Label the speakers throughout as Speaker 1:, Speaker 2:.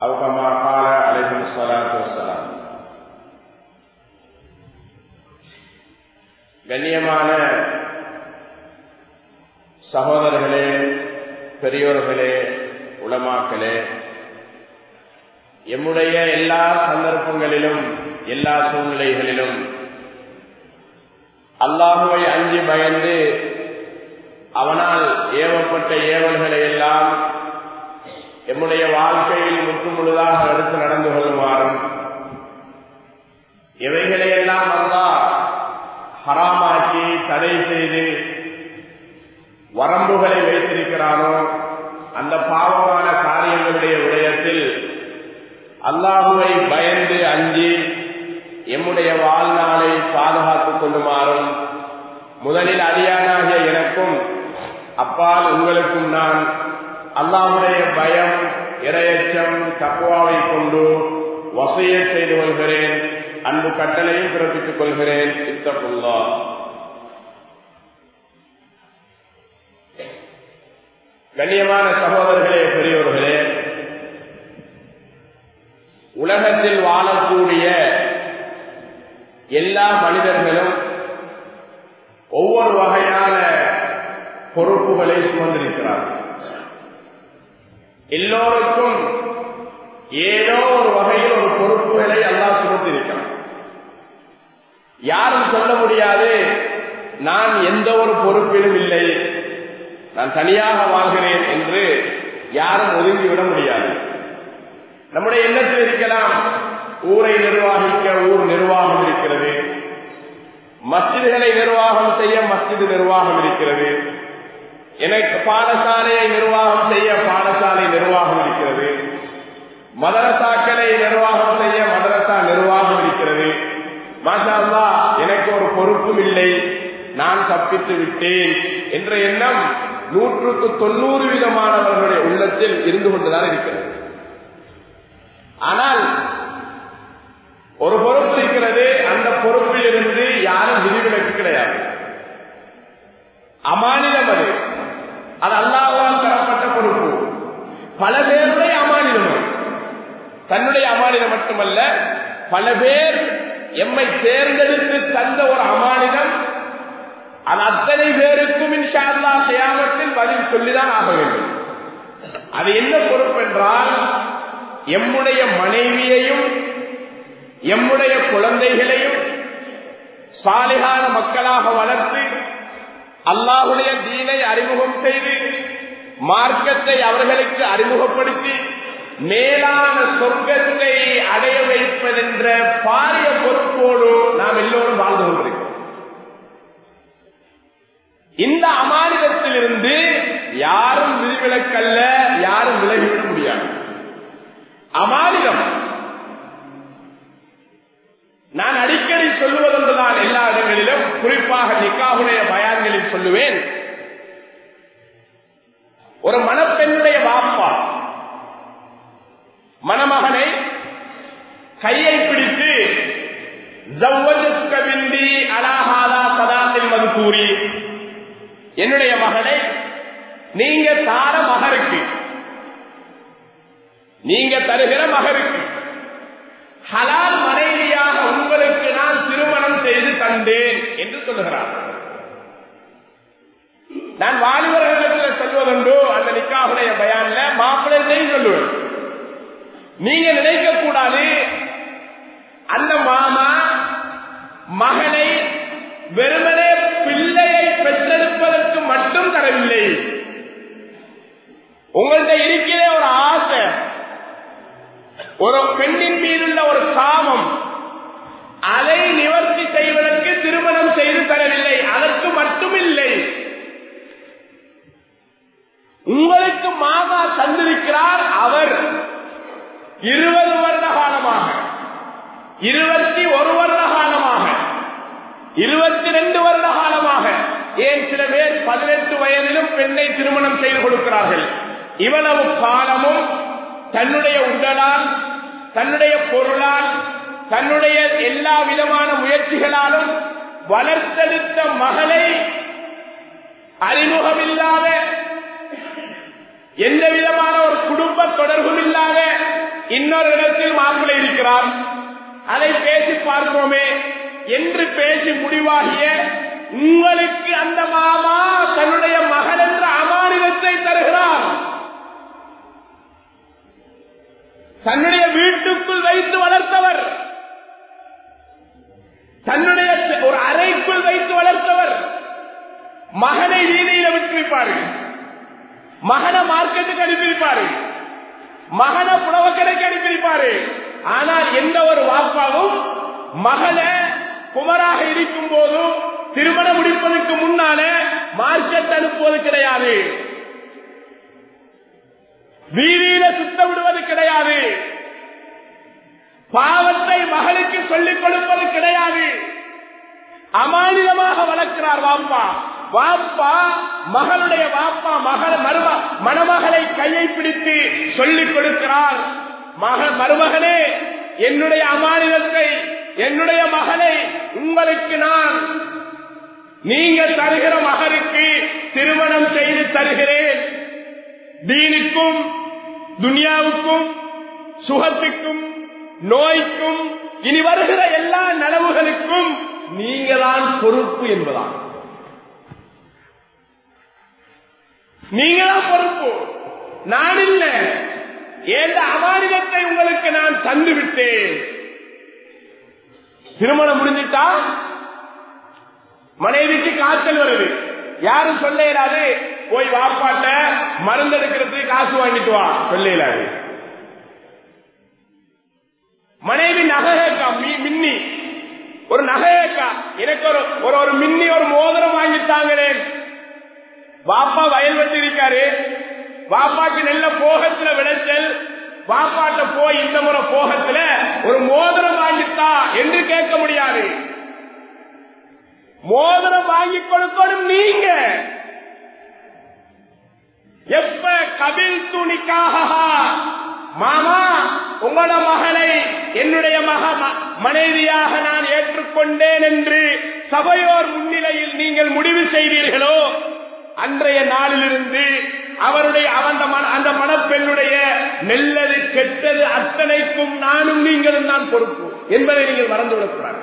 Speaker 1: أو كما قال عليه الصلاة والسلام கண்ணியமான சகோதரர்களே பெரியோர்களே உளமாக்களே எம்முடைய எல்லா சந்தர்ப்பங்களிலும் எல்லா சூழ்நிலைகளிலும் அல்லாஹுவை அஞ்சு பயந்து அவனால் ஏவப்பட்ட ஏவல்களை எல்லாம் எம்முடைய வாழ்க்கையில் முற்றுமுழுதாக எடுத்து நடந்து கொள்ளுமாறும் எவைகளையெல்லாம் அல்லா ஹராமாக்கி தடை செய்து வரம்புகளை வைத்திருக்கிறானோ அந்த பாவமான காரியங்களுடைய விடயத்தில் அல்லாஹுவை பயந்து அஞ்சி எம்முடைய வாழ்நாளை பாதுகாத்துக் கொள்ளுமாறும் முதலில் அடியானாகிய எனக்கும் அப்பால் உங்களுக்கும் நான் அல்லாஹுடைய பயம் இரையச்சம் தக்குவாவை கொண்டு வசைய செய்து கொள்கிறேன் அன்பு கட்டளையும் பிறப்பித்துக் கொள்கிறேன் இத்தப்புல்லா கண்ணியமான சகோதரர்களே பெரியோர்களே உலகத்தில் வாழக்கூடிய எல்லா மனிதர்களும் ஒவ்வொரு வகையான பொறுப்புகளை சுமந்திருக்கிறார்கள் எல்லோருக்கும் ஏதோ ஒரு வகையில் ஒரு பொறுப்புகளை எல்லாம் சுமந்திருக்கிறார் யாரும் சொல்ல முடியாது நான் எந்த ஒரு பொறுப்பிலும் இல்லை நான் தனியாக வாழ்கிறேன் என்று யாரும் ஒதுங்கிவிட முடியாது நம்முடைய எண்ணத்தில் இருக்கலாம் ஊரை நிர்வாகிக்க ஊர் நிர்வாகம் இருக்கிறது மஸ்ஜிதுகளை நிர்வாகம் செய்ய மஸ்ஜிது நிர்வாகம் இருக்கிறது எனக்கு பாடசாலையை நிர்வாகம் செய்ய பாடசாலை நிர்வாகம் இருக்கிறது மதரசாக்களை நிர்வாகம் செய்ய மதரசா நிர்வாகம் இருக்கிறது மாஷா எனக்கு ஒரு பொறுப்பும் இல்லை நான் தப்பித்து விட்டேன் என்ற எண்ணம் நூற்றுக்கு தொண்ணூறு விதமானவர்களுடைய உள்ளத்தில் இருந்து கொண்டுதான் இருக்கிறது ஆனால் ஒரு பொறுப்பு இருக்கிறது அந்த பொறுப்பில் இருந்து யாரும் விதிவிலக்கு கிடையாது அமானிதம் அது அது அல்லாஹால் தரப்பட்ட பொறுப்பு பல பேருடைய அமானிதம் தன்னுடைய அமானிதம் மட்டுமல்ல பல பேர் எம்மை தேர்ந்தெடுத்து தந்த ஒரு அமானிதம் அது அத்தனை பேருக்கும் இன்ஷால்லா தியாகத்தில் பதில் சொல்லிதான் ஆக வேண்டும் அது என்ன பொறுப்பு என்றால் எம்முடைய மனைவியையும் எம்முடைய குழந்தைகளையும் சாலிகான மக்களாக வளர்த்து அல்லாஹுடைய தீனை அறிமுகம் செய்து மார்க்கத்தை அவர்களுக்கு அறிமுகப்படுத்தி மேலான சொர்க்கத்தை அடைய வைப்பதென்ற பாரிய பொறுப்போடு நாம் எல்லோரும் வாழ்ந்து கொண்டிருக்கிறோம் இந்த அமானிதத்திலிருந்து யாரும் விதிவிலக்கல்ல யாரும் விலகிவிட முடியாது அமானிதம் நான் அடிக்கடி சொல்லுவதென்றுதான் எல்லா இடங்களிலும் குறிப்பாக நிக்காவுடைய பயான்களில் சொல்லுவேன் ஒரு மணப்பெண்ணுடைய வாப்பா மணமகனை கையை பிடித்து ஜவ்வஜுக்கவிந்தி அலாஹாலா சதாத்தில் மதுக்கூறி என்னுடைய மகனை நீங்க தார மகருக்கு நீங்க தருகிற மகருக்கு ஹலால் மனைவியாக உங்களுக்கு நான் திருமணம் செய்து தந்தேன் என்று சொல்லுகிறார் நான் வாலிபர்களிடத்தில் சொல்வதுண்டோ அந்த நிக்காவுடைய பயான்ல மாப்பிள்ளையும் சொல்லுவேன் நீங்க நினைக்க கூடாது அந்த மாமா மகனை வெறுமனே பிள்ளையை பெற்றெடுப்பதற்கு மட்டும் தரவில்லை உங்கள்கிட்ட இருக்கிற ஒரு ஆசை ஒரு பெண்ணின் மீதுள்ள ஒரு காமம் அதை நிவர்த்தி செய்வதற்கு திருமணம் செய்து தரவில்லை அதற்கு மட்டுமில்லை உங்களுக்கு மாமா தந்திருக்கிறார் அவர் இருபது வருட காலமாக இருபத்தி ஒரு வருட காலமாக இருபத்தி ரெண்டு வருட காலமாக ஏன் சில பேர் பதினெட்டு வயதிலும் பெண்ணை திருமணம் செய்து கொடுக்கிறார்கள் இவ்வளவு காலமும் தன்னுடைய உடலால் தன்னுடைய பொருளால் தன்னுடைய எல்லா விதமான முயற்சிகளாலும் வளர்த்தெடுத்த மகளை அறிமுகமில்லாத எந்த விதமான ஒரு குடும்ப தொடர்பும் இல்லாத இன்னொரு இடத்தில் மாப்பிள்ளை இருக்கிறார் அதை பேசி பார்ப்போமே என்று பேசி முடிவாகிய உங்களுக்கு அந்த மாமா தன்னுடைய மகன் என்ற அமானிதத்தை தருகிறார் தன்னுடைய வீட்டுக்குள் வைத்து வளர்த்தவர் தன்னுடைய ஒரு அறைக்குள் வைத்து வளர்த்தவர் மகனை வீதியில விட்டிருப்பாரு மகனை மார்க்கெட்டுக்கு அனுப்பியிருப்பாரு மகனை புலவக்கடைக்கு அனுப்பியிருப்பாரு ஆனால் எந்த ஒரு வாப்பாவும் மகனை குமராக இருக்கும் போதும் திருமணம் முடிப்பதற்கு முன்னால மார்க்கெட் அனுப்புவது கிடையாது வீதியில சுத்த விடுவது கிடையாது பாவத்தை மகளுக்கு சொல்லிக் கொடுப்பது கிடையாது அமானிதமாக வளர்க்கிறார் வாப்பா வாப்பா மகளுடைய வாப்பா மகள் மரும மணமகளை கையை பிடித்து சொல்லிக் கொடுக்கிறார் மகள் மருமகனே என்னுடைய அமானிதத்தை என்னுடைய மகளை உங்களுக்கு நான் நீங்கள் தருகிற மகனுக்கு திருமணம் செய்து தருகிறேன் தீனுக்கும் துனியாவுக்கும் சுகத்துக்கும் நோய்க்கும் இனி வருகிற எல்லா நலவுகளுக்கும் நீங்களான் பொறுப்பு என்பதான் நீங்களாம் பொறுப்பு நான் இல்ல எந்த அமானிதத்தை உங்களுக்கு நான் தந்து விட்டேன் திருமணம் முடிஞ்சிட்டா மனைவிக்கு காய்ச்சல் வருது யாரும் சொல்ல இயலாது போய் வாப்பாட்ட மருந்து எடுக்கிறதுக்கு காசு வாங்கிட்டு வா சொல்ல இயலாது மனைவி நகைக்கா மின்னி ஒரு நகையக்கா எனக்கு ஒரு ஒரு ஒரு மின்னி ஒரு மோதிரம் வாங்கிட்டாங்களே வாப்பா வயல் வெட்டி இருக்காரு வாப்பாக்கு நல்ல போகத்துல விளைச்சல் வாப்பாட்ட போய் இந்த முறை போகத்துல ஒரு மோதிரம் வாங்கித்தா என்று கேட்க முடியாது மோதிரம் வாங்கி கொடுக்கணும் நீங்க எப்ப கபில் துணிக்காக மாமா உங்களோட மகளை என்னுடைய மக மனைவியாக நான் ஏற்றுக்கொண்டேன் என்று சபையோர் முன்னிலையில் நீங்கள் முடிவு செய்தீர்களோ அன்றைய நாளிலிருந்து அவருடைய அந்த அந்த மணப்பெண்ணுடைய நெல்லது கெட்டது அத்தனைக்கும் நானும் நீங்களும் தான் பொறுப்பு என்பதை நீங்கள் மறந்துவிடக்கூடாது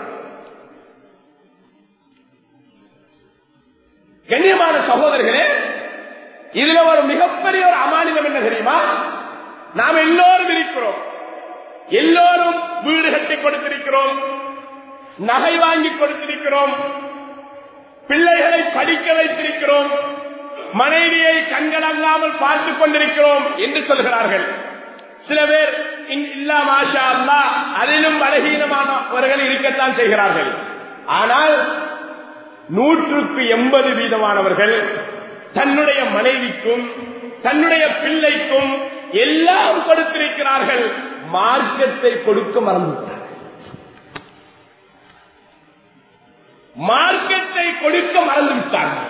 Speaker 1: கண்ணியமான சகோதரர்களே இதுல ஒரு மிகப்பெரிய ஒரு அமானிதம் என்ன தெரியுமா நாம் எல்லோரும் இருக்கிறோம் எல்லோரும் வீடு கட்டி கொடுத்திருக்கிறோம் நகை வாங்கி கொடுத்திருக்கிறோம் பிள்ளைகளை படிக்க வைத்திருக்கிறோம் மனைவியை கண்களல்லாமல் பார்த்துக் கொண்டிருக்கிறோம் என்று சொல்கிறார்கள் சில பேர் இல்லா மாஷா அல்லா அதிலும் பலகீனமானவர்கள் இருக்கத்தான் செய்கிறார்கள் ஆனால் நூற்றுக்கு எண்பது வீதமானவர்கள் தன்னுடைய மனைவிக்கும் தன்னுடைய பிள்ளைக்கும் எல்லாம் கொடுத்திருக்கிறார்கள் மார்க்கத்தை கொடுக்க மறந்துவிட்டார்கள் மார்க்கத்தை கொடுக்க மறந்து விட்டார்கள்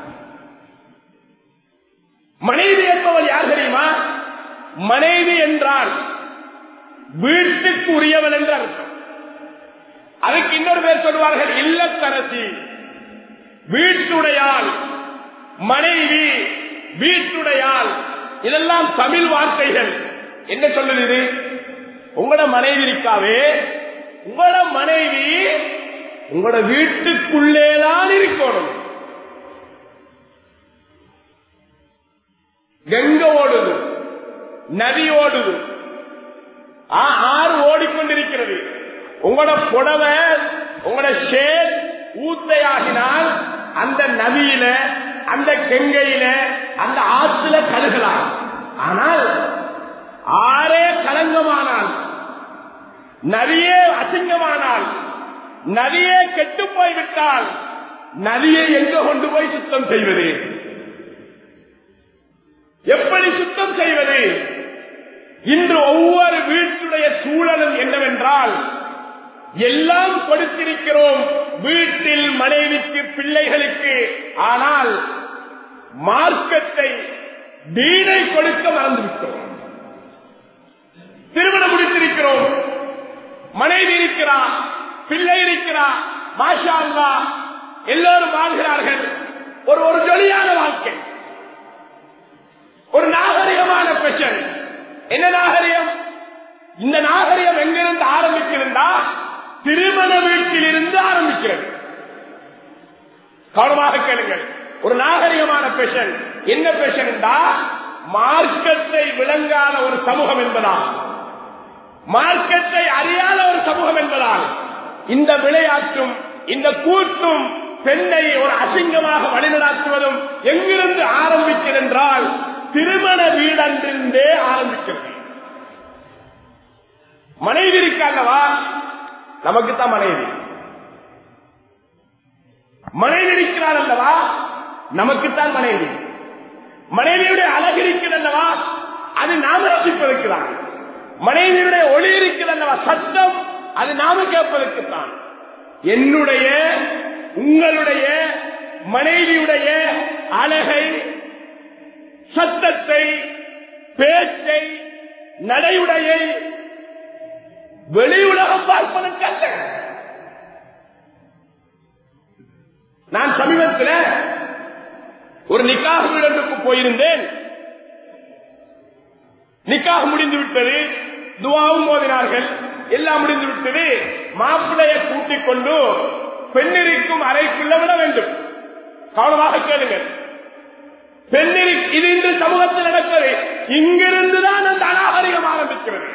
Speaker 1: மனைவி என்பவள் யார் தெரியுமா மனைவி என்றால் வீட்டுக்கு உரியவள் என்று அர்த்தம் அதுக்கு இன்னொரு பேர் சொல்வார்கள் இல்லத்தரசி வீட்டுடையாள் மனைவி வீட்டுடையாள் இதெல்லாம் தமிழ் வார்த்தைகள் என்ன சொல்லுது இது உங்களோட மனைவி இருக்காவே உங்களோட மனைவி உங்களோட வீட்டுக்குள்ளேதான் இருக்கணும் கங்க ஓடுது நதி ஓடுது ஆறு ஓடிக்கொண்டிருக்கிறது உங்களோட புடவை உங்களோட ஷேர் ஊத்தையாகினால் அந்த நதியில அந்த கெங்கையில அந்த ஆற்றுல கழுகலாம் ஆனால் ஆறே களங்கமானால் நதியே அசிங்கமானால் நதியே கெட்டு போய்விட்டால் நதியை எங்க கொண்டு போய் சுத்தம் செய்வது எப்படி சுத்தம் செய்வது இன்று ஒவ்வொரு வீட்டுடைய சூழலும் என்னவென்றால் எல்லாம் கொடுத்திருக்கிறோம் வீட்டில் மனைவிக்கு பிள்ளைகளுக்கு ஆனால் மார்க்கத்தை தீனை கொடுக்க மறந்துவிட்டோம் திருமணம் முடித்திருக்கிறோம் மனைவி இருக்கிறா பிள்ளை இருக்கிறா மாஷா அல்லா எல்லோரும் வாழ்கிறார்கள் ஒரு ஒரு ஜொலியான வாழ்க்கை ஒரு நாகரிகமான பெஷன் என்ன நாகரிகம் இந்த நாகரிகம் எங்கிருந்து ஆரம்பிக்கிறதா திருமண வீட்டில் இருந்து ஆரம்பிக்கிறது கவனமாக கேளுங்கள் ஒரு நாகரிகமான பெஷன் என்ன பெஷன் என்றா மார்க்கத்தை விளங்காத ஒரு சமூகம் என்பதால் மார்க்கத்தை அறியாத ஒரு சமூகம் என்பதால் இந்த விளையாட்டும் இந்த கூட்டும் பெண்ணை ஒரு அசிங்கமாக வழிநடாத்துவதும் எங்கிருந்து ஆரம்பிக்கிறது என்றால் திருமண வீடன்றிருந்தே ஆரம்பிக்கிறது மனைவி இருக்காங்கவா நமக்குத்தான் மனைவி மனைவி இருக்கிறார் அல்லவா நமக்குத்தான் மனைவி மனைவியுடைய அழகு இருக்கிறது அல்லவா அது நாம ரசிப்பதற்குதான் மனைவியுடைய ஒளி இருக்கிறது அல்லவா சத்தம் அது நாம கேட்பதற்குத்தான் என்னுடைய உங்களுடைய மனைவியுடைய அழகை சத்தத்தை பேச்சை நடையுடையை வெளி உலகம் பார்ப்பதற்கல்ல நான் சமீபத்தில் ஒரு நிக்காக வீடத்துக்கு போயிருந்தேன் நிக்காக முடிந்து விட்டது துவாவும் போதினார்கள் எல்லாம் முடிந்து விட்டது மாப்பிள்ளையை கூட்டிக் கொண்டு பெண்ணிருக்கும் அறைக்குள்ள விட வேண்டும் கவனமாக கேளுங்கள் பெண்ணிரு இது இன்று சமூகத்தில் நடப்பது இங்கிருந்துதான் அந்த அநாகரிகம் ஆரம்பிக்கிறது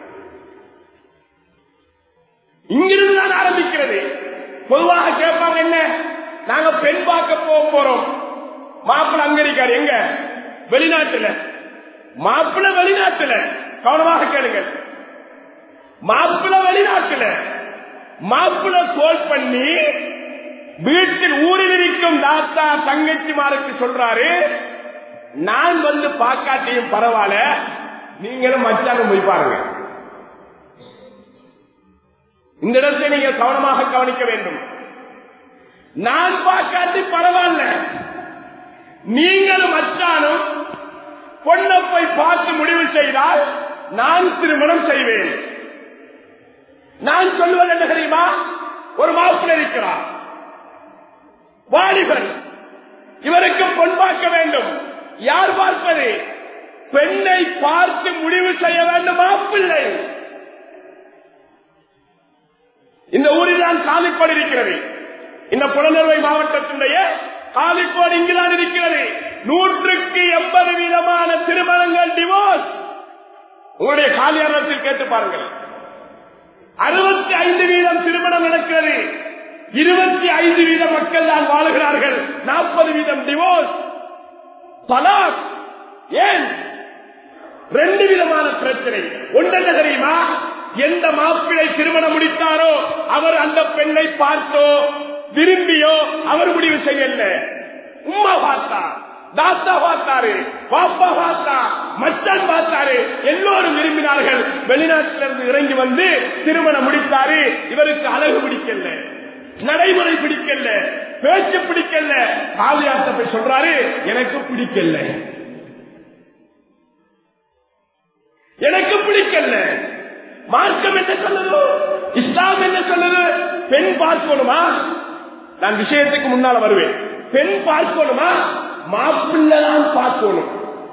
Speaker 1: இங்கிருந்து தான் ஆரம்பிக்கிறது பொதுவாக கேட்பாங்க என்ன நாங்க பெண் பார்க்க போக போறோம் மாப்பிள்ள அங்க இருக்காரு எங்க வெளிநாட்டுல மாப்பிள்ள வெளிநாட்டுல கவனமாக கேளுங்க மாப்பிள்ள வெளிநாட்டுல மாப்பிள்ள கோல் பண்ணி வீட்டில் ஊரில் இருக்கும் தாத்தா தங்கச்சிமாருக்கு சொல்றாரு நான் வந்து பாக்காட்டியும் பரவாயில்ல நீங்களும் மச்சானும் போய் பாருங்க இந்த இடத்தை நீங்க கவனமாக கவனிக்க வேண்டும் நான் பார்க்காட்டி பரவாயில்ல நீங்களும் அச்சானும் பொண்ணை போய் பார்த்து முடிவு செய்தால் நான் திருமணம் செய்வேன் நான் சொல்வது என்ன தெரியுமா ஒரு மாப்பிள்ளை இருக்கிறார் வாலிபன் இவருக்கு பொன் பார்க்க வேண்டும் யார் பார்ப்பது பெண்ணை பார்த்து முடிவு செய்ய வேண்டும் மாப்பிள்ளை இந்த ஊரில் தான் காலிக்கோடு இருக்கிறது இந்த புலனறுவை மாவட்டத்தினுடைய காலிக்கோடு இங்குதான் இருக்கிறது நூற்றுக்கு எண்பது வீதமான திருமணங்கள் டிவோர்ஸ் உங்களுடைய காலியாரத்தில் கேட்டு பாருங்கள் அறுபத்தி ஐந்து வீதம் திருமணம் நடக்கிறது இருபத்தி ஐந்து வீத மக்கள் தான் வாழுகிறார்கள் நாற்பது வீதம் டிவோர்ஸ் தலாக் ஏன் ரெண்டு விதமான பிரச்சனை ஒன்றென்ன தெரியுமா எந்த மாப்பிள்ளை திருமணம் முடித்தாரோ அவர் அந்த பெண்ணை பார்த்தோ விரும்பியோ அவர் முடிவு செய்யல உம்மா பார்த்தா தாத்தா பார்த்தாரு பாப்பா பார்த்தா மச்சான் பார்த்தாரு எல்லோரும் விரும்பினார்கள் வெளிநாட்டிலிருந்து இறங்கி வந்து திருமணம் முடித்தாரு இவருக்கு அழகு பிடிக்கல நடைமுறை பிடிக்கல பேச்சு பிடிக்கல காவியாத்த போய் சொல்றாரு எனக்கு பிடிக்கல எனக்கு பிடிக்கல மார்க்கம் என்ன சொல்லுது இஸ்லாம் என்ன சொல்லுது பெண் பார்க்கணுமா நான் விஷயத்துக்கு முன்னால வருவேன் பெண் பார்க்கணுமா மாப்பிள்ளதான் பார்க்கணும்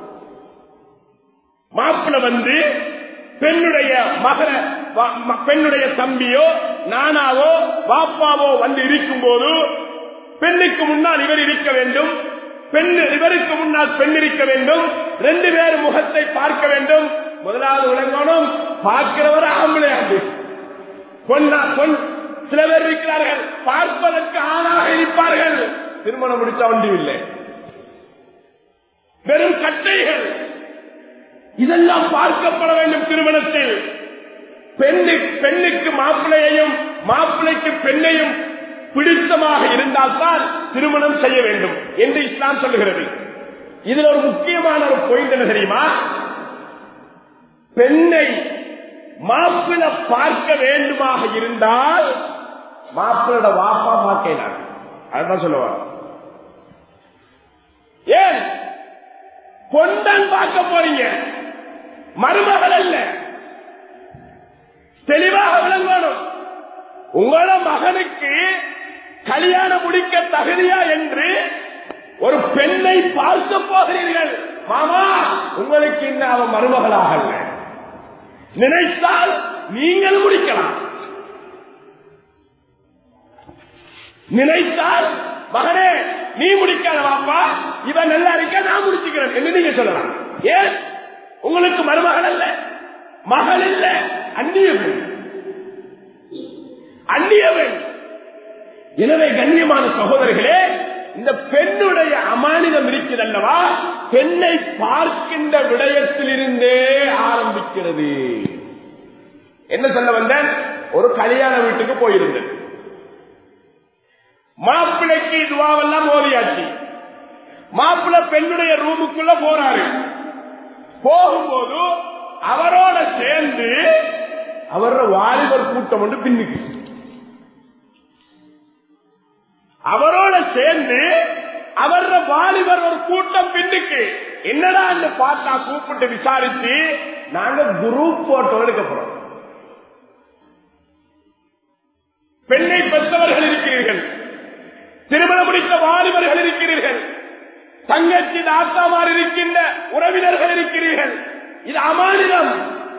Speaker 1: மாப்பிள்ள வந்து பெண்ணுடைய மகர பெண்ணுடைய தம்பியோ நானாவோ பாப்பாவோ வந்து இருக்கும் போது பெண்ணுக்கு முன்னால் இவர் இருக்க வேண்டும் பெண் இவருக்கு முன்னால் பெண் இருக்க வேண்டும் ரெண்டு பேர் முகத்தை பார்க்க வேண்டும் முதலாவது விளங்கணும் பார்க்கிறவர் ஆம்பளையாது பொண்ணா பொன் சில பேர் இருக்கிறார்கள் பார்ப்பதற்கு ஆணாக இருப்பார்கள் திருமணம் முடிச்ச ஒன்றும் இல்லை வெறும் கட்டைகள் இதெல்லாம் பார்க்கப்பட வேண்டும் திருமணத்தில் பெண்ணு பெண்ணுக்கு மாப்பிள்ளையையும் மாப்பிள்ளைக்கு பெண்ணையும் பிடித்தமாக இருந்தால்தான் திருமணம் செய்ய வேண்டும் என்று இஸ்லாம் சொல்லுகிறது இதுல ஒரு முக்கியமான ஒரு பாயிண்ட் என்ன தெரியுமா பெண்ணை மாப்பிள பார்க்க வேண்டுமாக இருந்தால் மாப்பிளோட வாப்பா பார்க்கலாம் அதுதான் சொல்லுவார் ஏன் பொண்டன் பார்க்க போறீங்க மருமகள் அல்ல தெளிவாக விளங்கணும் உங்களோட மகனுக்கு கல்யாணம் முடிக்க தகுதியா என்று ஒரு பெண்ணை பார்க்க போகிறீர்கள் மாமா உங்களுக்கு இன்னும் அவன் மருமகளாக அல்ல நினைத்தால் நீங்கள் முடிக்கலாம் நினைத்தால் மகனே நீ முடிக்காத வாப்பா இவன் நல்லா இருக்க நான் முடிச்சுக்கிறேன் என்று நீங்க சொல்லலாம் ஏன் உங்களுக்கு மருமகள் அல்ல மகள் இல்ல அந்நியவன் அந்நியவன் எனவே கண்ணியமான சகோதரர்களே இந்த பெண்ணுடைய அமானிதம் இருக்கிறது அல்லவா பெண்ணை பார்க்கின்ற விடயத்திலிருந்தே ஆரம்பிக்கிறது என்ன சொல்ல வந்தேன் ஒரு கல்யாண வீட்டுக்கு போயிருந்தேன் மாப்பிள்ளைக்கு இதுவாவெல்லாம் ஓதியாச்சு மாப்பிள்ளை பெண்ணுடைய ரூமுக்குள்ள போறாரு போகும்போது அவரோட சேர்ந்து அவரோட வாலிபர் கூட்டம் ஒன்று பின்னுக்கு அவரோட சேர்ந்து அவரோட வாலிபர் ஒரு கூட்டம் பின்னுக்கு என்னடா அந்த பார்த்தா கூப்பிட்டு விசாரிச்சு நாங்க குரூப் போட்டோ எடுக்க போறோம் பெண்ணை பெற்றவர்கள் இருக்கிறீர்கள் திருமணம் முடித்த வாலிபர்கள் இருக்கிறீர்கள் தங்கச்சி தாத்தாமார் இருக்கின்ற உறவினர்கள் இருக்கிறீர்கள் இது அமானிதம்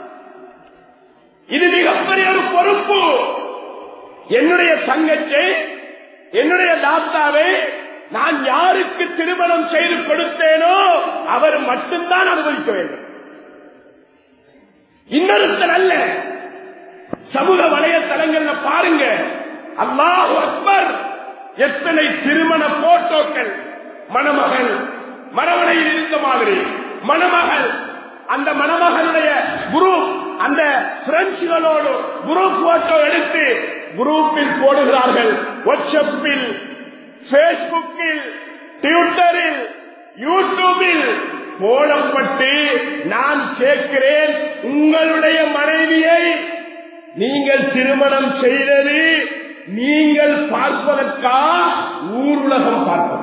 Speaker 1: இது மிகப்பெரிய ஒரு பொறுப்பு என்னுடைய தங்கச்சை என்னுடைய தாத்தாவை நான் யாருக்கு திருமணம் செய்து கொடுத்தேனோ அவர் மட்டும்தான் அனுபவிக்க வேண்டும் இன்னொருத்தர் அல்ல சமூக வலையத்தளங்கள்ல பாருங்க அல்லாஹ் அக்பர் எத்தனை திருமண போட்டோக்கள் மணமகள் மரவணையில் இருந்த மாதிரி மணமகள் அந்த மணமகளுடைய குரூப் அந்த பிரெஞ்சுகளோடு குரூப் போட்டோ எடுத்து குரூப்பில் போடுகிறார்கள் வாட்ஸ்அப்பில் பேஸ்புக்கில் ட்விட்டரில் யூடியூபில் போடப்பட்டு நான் கேட்கிறேன் உங்களுடைய மனைவியை நீங்கள் திருமணம் செய்தது நீங்கள் பார்ப்பதற்கா ஊருலகம் பார்ப்பது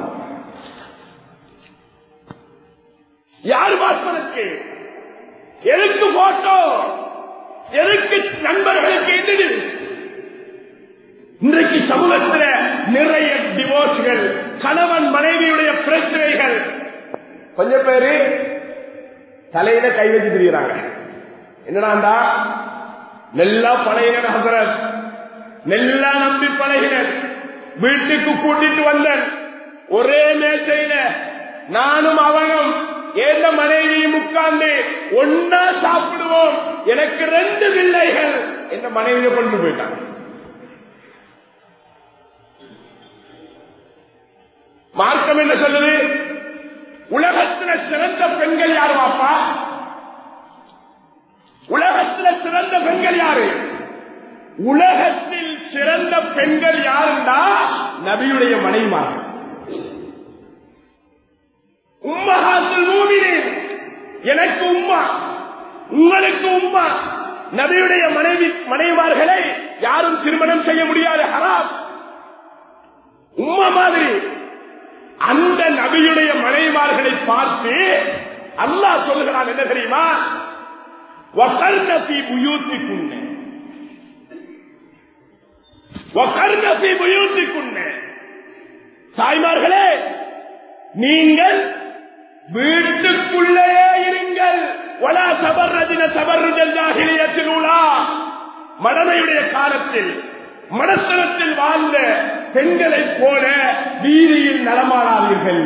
Speaker 1: யார் பார்ப்பதற்கு எதுக்கு போட்டோ எதுக்கு நண்பர்களுக்கு எதிரி இன்றைக்கு சமூகத்தில் நிறைய டிவோர்ஸ்கள் கணவன் மனைவியுடைய பிரச்சனைகள் கொஞ்சம் பேரு தலையில கை வச்சு திரிகிறாங்க என்னடாண்டா நெல்லா பழையினர் ஹசரத் நெல்லா நம்பி பழகினர் வீட்டுக்கு கூட்டிட்டு வந்தேன் ஒரே மேசையில நானும் அவனும் ஏந்த மனைவியும் உட்கார்ந்து ஒன்னா சாப்பிடுவோம் எனக்கு ரெண்டு பிள்ளைகள் என்ற மனைவியை கொண்டு போயிட்டாங்க மார்க்கம் என்ன சொல்லுது உலகத்துல சிறந்த பெண்கள் யாரு வாப்பா உலகத்துல சிறந்த பெண்கள் யாரு உலகத்தில் சிறந்த பெண்கள் யாருந்தா நபியுடைய மனைவிமார்கள் உம்மகாத்தில் மூவினேன் எனக்கு உம்மா உங்களுக்கு உம்மா நபியுடைய மனைவி மனைவிமார்களை யாரும் திருமணம் செய்ய முடியாது ஹராம் உம்மா மாதிரி அந்த நபியுடைய மனைவிமார்களை பார்த்து அல்லாஹ் சொல்லுகிறான் என்ன தெரியுமா வகர்ணபி புயூத்திக்குன்ன வகர்ணபி புயூத்திக்குன்ன தாய்மார்களே நீங்கள் வீட்டுக்குள்ளேயே இருங்கள் வலா சபர்ரதின சபர்ருஜல் ஜாகிலியத்தில் உலா மடமையுடைய காலத்தில் மனத்தனத்தில் வாழ்ந்த பெண்களைப் போல வீதியில் நடமாடாதீர்கள்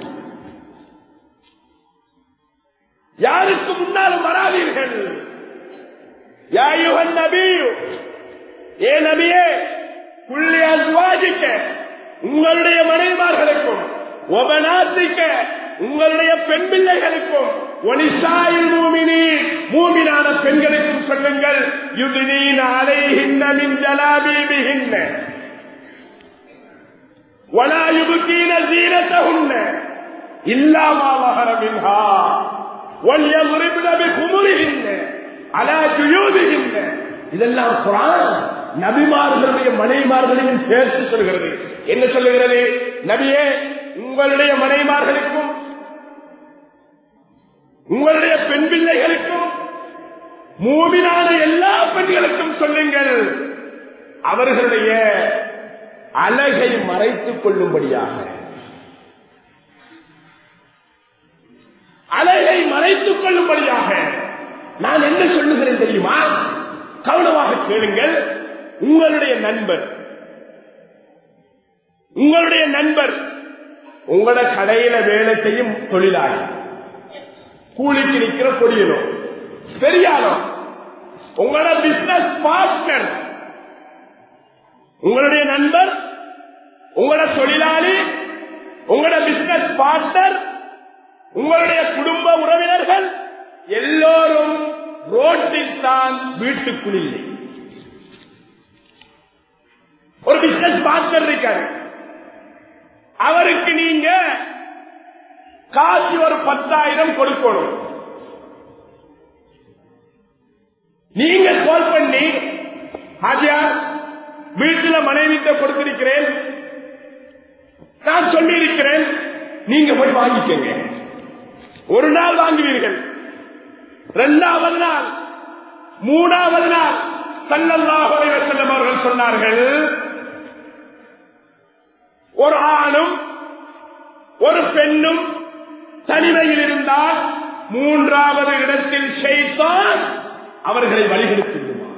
Speaker 1: யாருக்கு முன்னாலும் வராதீர்கள் யாயுகன் நபி ஏ நபியே புள்ளி அஸ்வாஜிக்க உங்களுடைய மனைவார்களுக்கும் ஒபனாத்திக்க உங்களுடைய பெண் பிள்ளைகளுக்கும் ஒனிசாயில் மூமினி மூமினான பெண்களுக்கும் சொல்லுங்கள் யுதினீன அலைஹின்ன மின் ஜலாபீபிஹின்ன ولا يبكين زينتهن إلا ما ظهر منها وليضربن بخمرهن على جيوبهن இதெல்லாம் குரான் நபிமார்களுடைய மனைவிமார்களையும் சேர்த்து சொல்கிறது என்ன சொல்லுகிறது நபியே உங்களுடைய மனைவிமார்களுக்கும் உங்களுடைய பெண் பிள்ளைகளுக்கும் மூவினான எல்லா பெண்களுக்கும் சொல்லுங்கள் அவர்களுடைய அழகை மறைத்துக் கொள்ளும்படியாக அழகை மறைத்துக் கொள்ளும்படியாக நான் என்ன சொல்லுகிறேன் தெரியுமா கவனமாக கேளுங்கள் உங்களுடைய நண்பர் உங்களுடைய நண்பர் உங்களோட கடையில வேலை செய்யும் தொழிலாளி கூலிக்கு நிக்கிற கொடியனோ பெரியாரோ உங்களோட பிசினஸ் பார்ட்னர் உங்களுடைய நண்பர் உங்களோட தொழிலாளி உங்களோட பிசினஸ் பார்ட்னர் உங்களுடைய குடும்ப உறவினர்கள் எல்லோரும் ரோட்டில் தான் வீட்டுக்குள் இல்லை ஒரு பிசினஸ் பார்ட்னர் இருக்காரு அவருக்கு நீங்க காசு ஒரு பத்தாயிரம் கொடுக்கணும் நீங்க கால் பண்ணி ஹாஜியா வீட்டுல மனைவிட்ட கொடுத்திருக்கிறேன் நான் சொல்லியிருக்கிறேன் நீங்க போய் வாங்கிக்கங்க ஒரு நாள் வாங்குவீர்கள் இரண்டாவது நாள் மூணாவது நாள் சல்லல்லாஹு அலைஹி வஸல்லம் அவர்கள் சொன்னார்கள் ஒரு ஆணும் ஒரு பெண்ணும் தனிமையில் இருந்தால் மூன்றாவது இடத்தில் ஷைத்தான் அவர்களை வழிகெடுத்து விடுவான்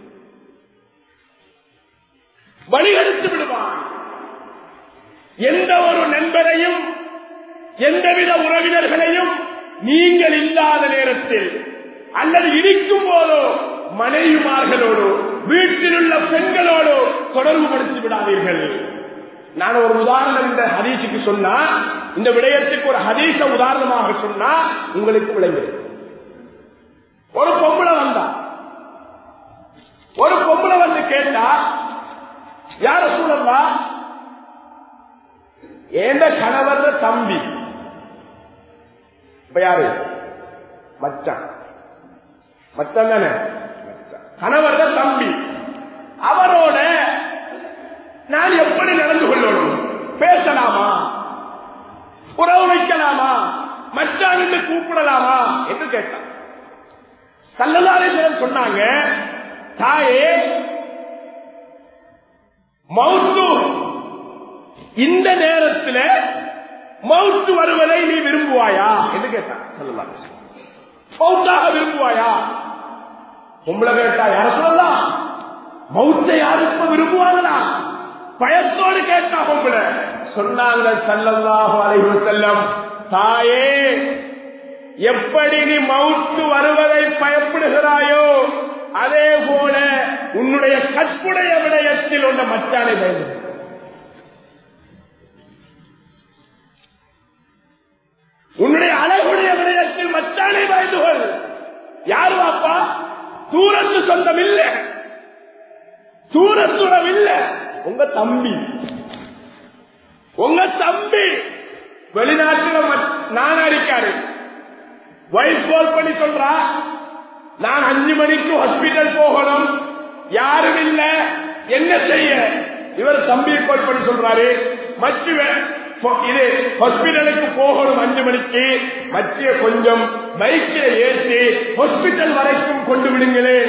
Speaker 1: வழிகெடுத்து விடுவான் எந்த ஒரு நண்பரையும் எந்தவித உறவினர்களையும் நீங்கள் இல்லாத நேரத்தில் அல்லது இருக்கும் போதோ மனைவிமார்களோடு வீட்டில் உள்ள பெண்களோடு தொடர்பு படுத்தி விடாதீர்கள் நான் ஒரு உதாரணம் இந்த ஹதீஸுக்கு சொன்னா இந்த விடயத்துக்கு ஒரு ஹதீச உதாரணமாக சொன்னா உங்களுக்கு விளைவு ஒரு பொம்பளை வந்தா ஒரு பொம்பளை வந்து கேட்டா யார சூழல்லா ஏந்த கணவர் தம்பி இப்ப யாரு மச்சான் மச்சான் தானே கணவர் தம்பி அவரோட நான் எப்படி நடந்து கொள்ளணும் பேசலாமா உறவு வைக்கலாமா மச்சான் என்று கூப்பிடலாமா என்று கேட்டான் கல்லலாரேஸ்வரன் சொன்னாங்க தாயே மவுத்து இந்த நேரத்தில் மவுத்து வருவதை நீ விரும்புவாயா என்று கேட்டான் கல்லலாரேஸ்வரன் மவுத்தாக விரும்புவாயா பொம்பளை கேட்டா யார சொல்லலாம் மவுத்தை யாருக்கு விரும்புவாங்களா பயத்தோடு கேட்டா பொம்பளை சொன்னாங்க சல்லல்லாஹு அலைஹி வஸல்லம் தாயே எப்படி நீ மவுத்து வருவதை பயப்படுகிறாயோ அதே போல உன்னுடைய கற்புடைய விடயத்தில் உள்ள மச்சானை பயந்து உன்னுடைய அழகுடைய விடயத்தில் மச்சானை பயந்து கொள் யாரு அப்பா தூரத்து சொந்தம் இல்ல தூரத்துறம் இல்ல உங்க தம்பி உங்க தம்பி வெளிநாட்டுல நானா இருக்காரு வைஃப் கால் பண்ணி சொல்றா நான் அஞ்சு மணிக்கு ஹாஸ்பிட்டல் போகணும் யாரும் இல்ல என்ன செய்ய இவர் தம்பி கால் பண்ணி சொல்றாரு மச்சு இது ஹாஸ்பிட்டலுக்கு போகணும் அஞ்சு மணிக்கு மச்சிய கொஞ்சம் பைக்கில் ஏற்றி ஹாஸ்பிட்டல் வரைக்கும் கொண்டு விடுங்களேன்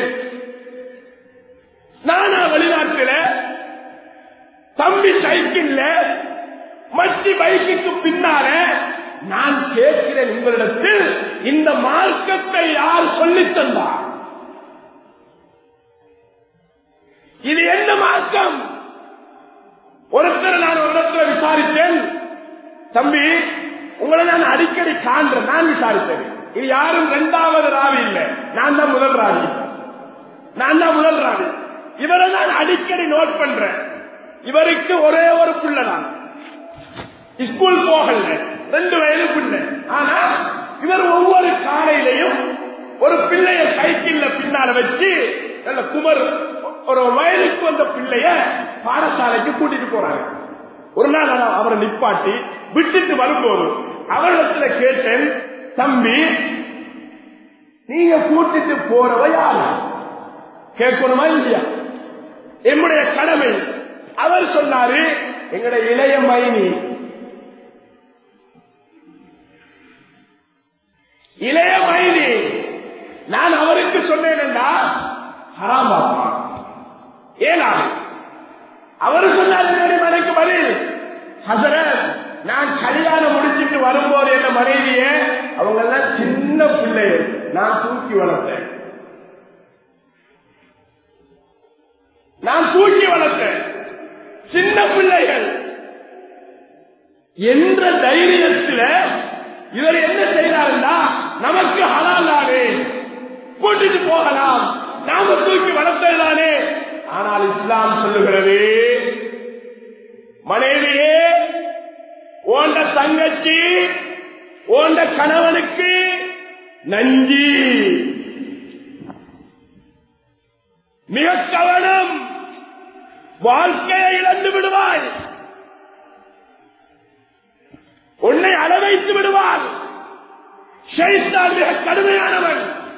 Speaker 1: நானா வெளிநாட்டில் தம்பி சைக்கிள்ல மச்சி பைக்குக்கு பின்னால நான் கேட்கிறேன் உங்களிடத்தில் இந்த மார்க்கத்தை யார் சொல்லித் தந்தார் இது என்ன மார்க்கம் ஒருத்தர் நான் ஒரு இடத்துல விசாரித்தேன் தம்பி உங்களை நான் அடிக்கடி காண்றேன் நான் விசாரித்தேன் இது யாரும் இரண்டாவது ராவி இல்லை நான் தான் முதல் ராவி நான் தான் முதல் ராவி இவரை நான் அடிக்கடி நோட் பண்றேன் இவருக்கு ஒரே ஒரு பிள்ளை தான் ஸ்கூல் போகல ரெண்டு வயது பிள்ளை ஆனா இவர் ஒவ்வொரு காலையிலையும் ஒரு பிள்ளைய சைக்கிள்ல பின்னால வச்சு நல்ல குமர் ஒரு வயலுக்கு வந்த பிள்ளைய பாடசாலைக்கு கூட்டிட்டு போறாங்க ஒரு நாள் நான் அவரை நிப்பாட்டி விட்டுட்டு வரும்போது அவரிடத்துல கேட்டேன் தம்பி நீங்க கூட்டிட்டு போறவ யாரு கேட்கணுமா இல்லையா என்னுடைய கடமை அவர் சொன்னாரு எங்களுடைய இளைய மைனி இளைய மைனி நான் அவருக்கு சொன்னேன் ஹராம் பாப்பா ஏனா அவர் சொன்னார் என்னுடைய மனைக்கு பதில் ஹசரத் நான் கல்யாணம் முடிச்சிட்டு வரும்போது என்ன மனைவிய அவங்க எல்லாம் சின்ன பிள்ளைகள் நான் தூக்கி வளர்த்தேன் நான் தூக்கி வளர்த்தேன் சின்ன பிள்ளைகள் என்ற தைரியத்தில் இவர் என்ன செய்யறாருன்னா நமக்கு ஹலாலானே கூட்டிட்டு போகலாம் நாம தூக்கி வளர்த்ததானே ஆனால் இஸ்லாம் சொல்லுகிறது மனைவியே ஓண்ட தங்கச்சி ஓண்ட கணவனுக்கு நஞ்சி மிக கவனம் வாழ்க்கையை இழந்து விடுவாய் உன்னை அளவைத்து விடுவார் ஷைத்தான் மிக கடுமையானவன்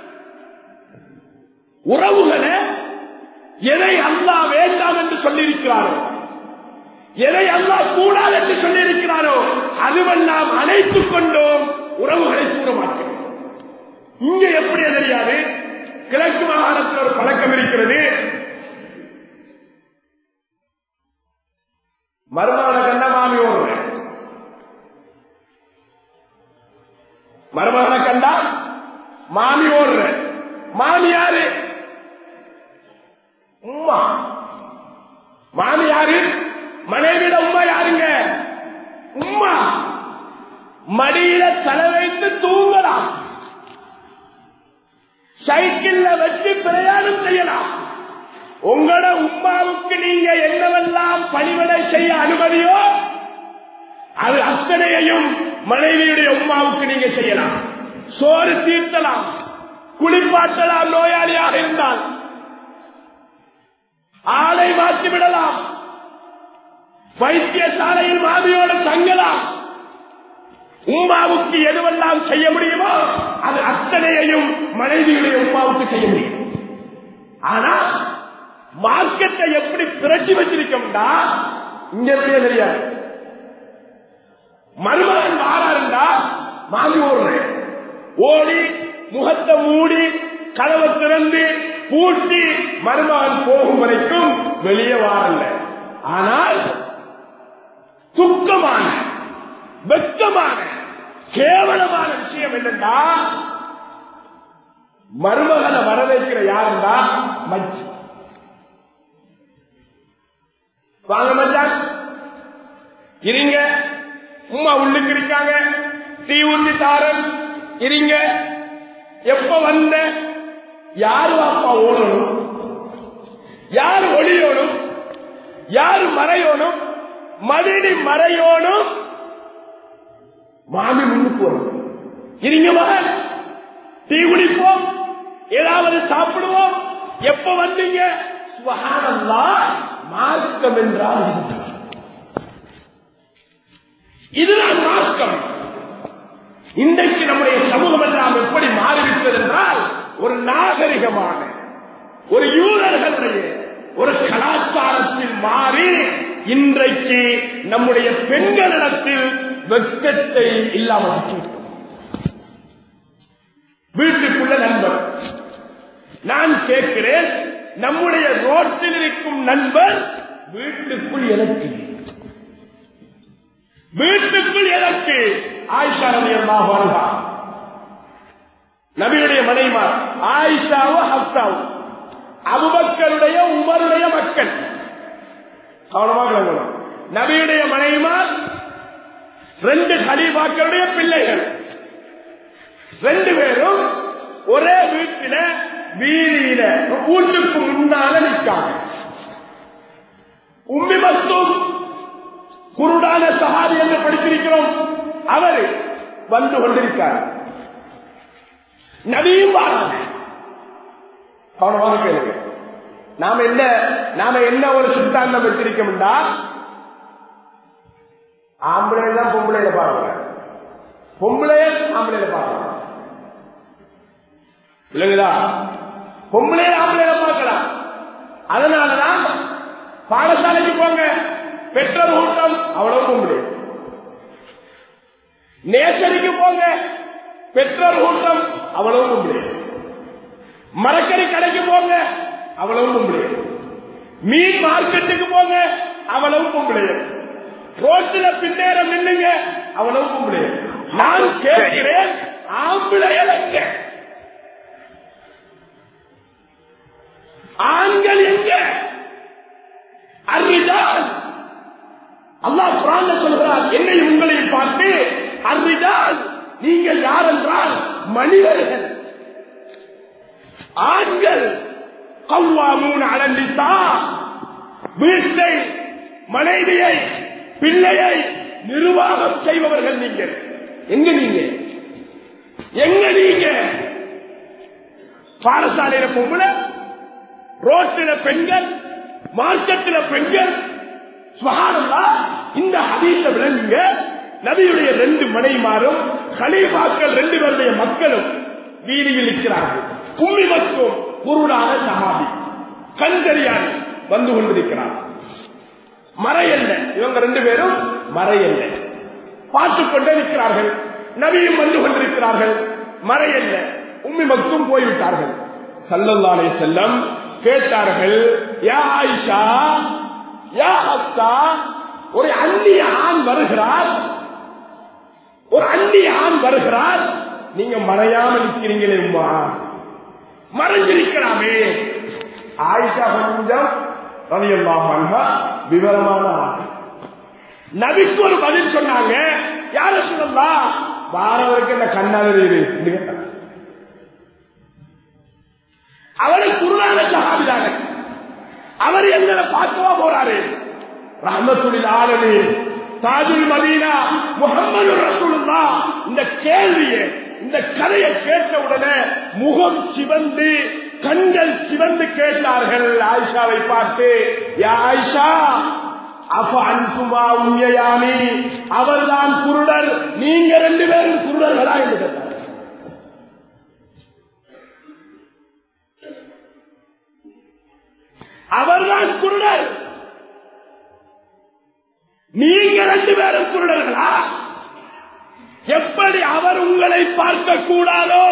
Speaker 1: உறவுகளை எதை அல்லா வேண்டாம் என்று சொல்லியிருக்கிறாரோ எதை அல்லா கூடாது என்று சொல்லியிருக்கிறாரோ அதுவெல்லாம் அணைத்துக் கொண்டோம் உறவுகளை கூற மாட்டோம் இங்க எப்படி தெரியாது கிழக்கு மாகாணத்தில் ஒரு பழக்கம் இருக்கிறது மருமான கண்ட மாமி ஓடுறேன் மருமகனை கண்டா மாமி ஓடுற மாமி யாரு உம்மா மாமி யாரு மனைவிட உம்மா யாருங்க உம்மா மடியில தலை வைத்து தூங்கலாம் சைக்கிள்ல வச்சு பிரயாணம் செய்யலாம் உங்களோட உமாவுக்கு நீங்க என்னவெல்லாம் பணிவிடை செய்ய அனுமதியோ அது அத்தனையையும் மனைவியுடைய உமாவுக்கு நீங்க செய்யலாம் சோறு தீர்த்தலாம் குளிப்பாட்டலாம் நோயாளியாக இருந்தால் ஆளை மாற்றி விடலாம் வைத்தியசாலையில் மாமியோடு தங்கலாம் உமாவுக்கு எதுவெல்லாம் செய்ய முடியுமோ அது அத்தனையையும் மனைவியுடைய உமாவுக்கு செய்ய முடியும் ஆனா மார்க்கெட்டை எப்படி பிரட்டி வச்சிருக்கோம்டா இங்க எப்படியே தெரியாது மருமகன் வாராருண்டா மாமி ஓடுறேன் ஓடி முகத்தை மூடி கதவை திறந்து பூட்டி மருமகன் போகும் வரைக்கும் வெளியே வாரல ஆனால் துக்கமான வெட்கமான கேவலமான விஷயம் என்னண்டா மருமகனை வரவேற்கிற யாருண்டா மச்சி வாங்க மச்சான் இருங்க உமா உள்ளுக்கு இருக்காங்க தீ ஊத்தி தாரன் இருங்க எப்ப வந்த யாரு அப்பா ஓடணும் யாரு ஒளியோனும் யாரு மறையோனும் மதினி மறையோனும் மாமி முன்னுக்கு வரும் இருங்க மகன் டீ குடிப்போம் ஏதாவது சாப்பிடுவோம் எப்ப வந்தீங்க சுபஹானல்லாஹ், மார்க்கம் என்றால் இதுதான். இதுதான் மார்க்கம் இன்றைக்கு நம்முடைய சமூகம் எல்லாம் எப்படி மாறிவிட்டது என்றால் ஒரு நாகரிகமான ஒரு யூதர்களுடைய ஒரு கலாச்சாரத்தில் மாறி இன்றைக்கு நம்முடைய பெண்களிடத்தில் வெட்கத்தை இல்லாமல் ஆக்கிவிட்டோம். வீட்டுக்குள்ள நண்பர் நான் கேட்கிறேன் நம்முடைய ரோட்டில் இருக்கும் நண்பர் வீட்டுக்குள் எனக்கு வீட்டுக்குள் எனக்கு ஆயிஷா ரவி அல்லாஹ் வருகா நபியுடைய மனைமார் ஆயிஷாவும் ஹப்சாவும் அபுபக்கருடைய உமருடைய மக்கள் கவனமாக விளங்கணும். நபியுடைய மனைமார் ரெண்டு ஹலீபாக்களுடைய பிள்ளைகள் ரெண்டு பேரும் ஒரே வீட்டில வீதியில வீட்டுக்கு முன்னால நிற்காங்க உம்மி மஸ்தூம் குருடான சஹாபி என்று படித்திருக்கிறோம் அவர் வந்து கொண்டிருக்கார் நபியும் வாராங்க கவனமாக கேளுங்க நாம என்ன நாம என்ன ஒரு சித்தாந்தம் வச்சிருக்கோம்டா ஆம்பளை தான் பொம்பளையில பாருங்க பொம்பளைய ஆம்பளையில பாருங்க இல்லைங்களா பொம்பளைய ஆம்பளையில பார்க்கலாம் அதனாலதான் பாடசாலைக்கு போங்க பெற்றோர் கூட்டம் அவ்வளவு பொம்பளை நேசரிக்கு போங்க பெற்றோர் கூட்டம் அவ்வளவு பொம்பளை மரக்கறி கடைக்கு போங்க அவ்வளவு பொம்பளை மீன் மார்க்கெட்டுக்கு போங்க அவ்வளவு பொம்பளை ரோட்டில பின்னேறம் நின்னுங்க அவ்வளவு பொம்பளை நான் கேட்கிறேன் ஆம்பளையல் எங்க ஆண்கள் எங்க அறிதால் அல்லாஹ் குரான்ல சொல்கிறார் என்னை உங்களை பார்த்து அறிதால் நீங்கள் யார் என்றால் மனிதர்கள் ஆண்கள் கவ்வாமூன் அலந்தித்தா வீட்டை மனைவியை பிள்ளையை நிர்வாகம் செய்பவர்கள் நீங்கள் எங்க நீங்க எங்க நீங்க பாடசாலையில பொம்பளை ரோட்டில பெண்கள் மார்க்கெட்டில பெண்கள் சுகானந்தா இந்த ஹதீச விளங்குங்க நபியுடைய ரெண்டு மனைமாரும் கலீபாக்கள் ரெண்டு பேருடைய மக்களும் வீதியில் இருக்கிறார்கள் கும்மி மற்றும் குருடான சமாதி கண் தெரியாது வந்து கொண்டிருக்கிறார் மறையல்ல இவங்க ரெண்டு பேரும் மறையல்ல பார்த்துக் கொண்டே இருக்கிறார்கள் நபியும் வந்து கொண்டிருக்கிறார்கள் மறையல்ல உம்மி மக்கும் போய்விட்டார்கள் சல்லல்லாலே செல்லம் கேட்டார்கள் யா ஆயிஷா யா ஹப்தா ஒரு அந்நிய ஆண் வருகிறார் ஒரு அந்நிய ஆண் வருகிறார் நீங்க மறையாம நிற்கிறீங்களே உமா மறைஞ்சிருக்கலாமே ஆயிஷா கொஞ்சம் ரலியல்லாஹு விவரமான ஆள் நபிக்கு ஒரு பதில் சொன்னாங்க யார சொல்லலாம் வாரவருக்கு இந்த கண்ணாவது அவரை குருவான சகாபிதாங்க அவர் எங்களை பார்க்கவா போறாரு ரஹமத்துலில் ஆலமி தாஜுல் மதீனா முகமது ரசூலுல்லா இந்த கேள்வியை இந்த கதையை கேட்ட உடனே முகம் சிவந்து கண்கள் சிவந்து கேட்டார்கள் ஆயிஷாவை பார்த்து யா ஆயிஷா அப்ப அன்புமா உண்மையாமி அவர்தான் குருடர் நீங்க ரெண்டு பேரும் குருடர்களா என்று கேட்டார் அவர்தான் குருடர் நீங்க ரெண்டு பேரும் குருடர்களா எப்படி அவர் உங்களை பார்க்க கூடாதோ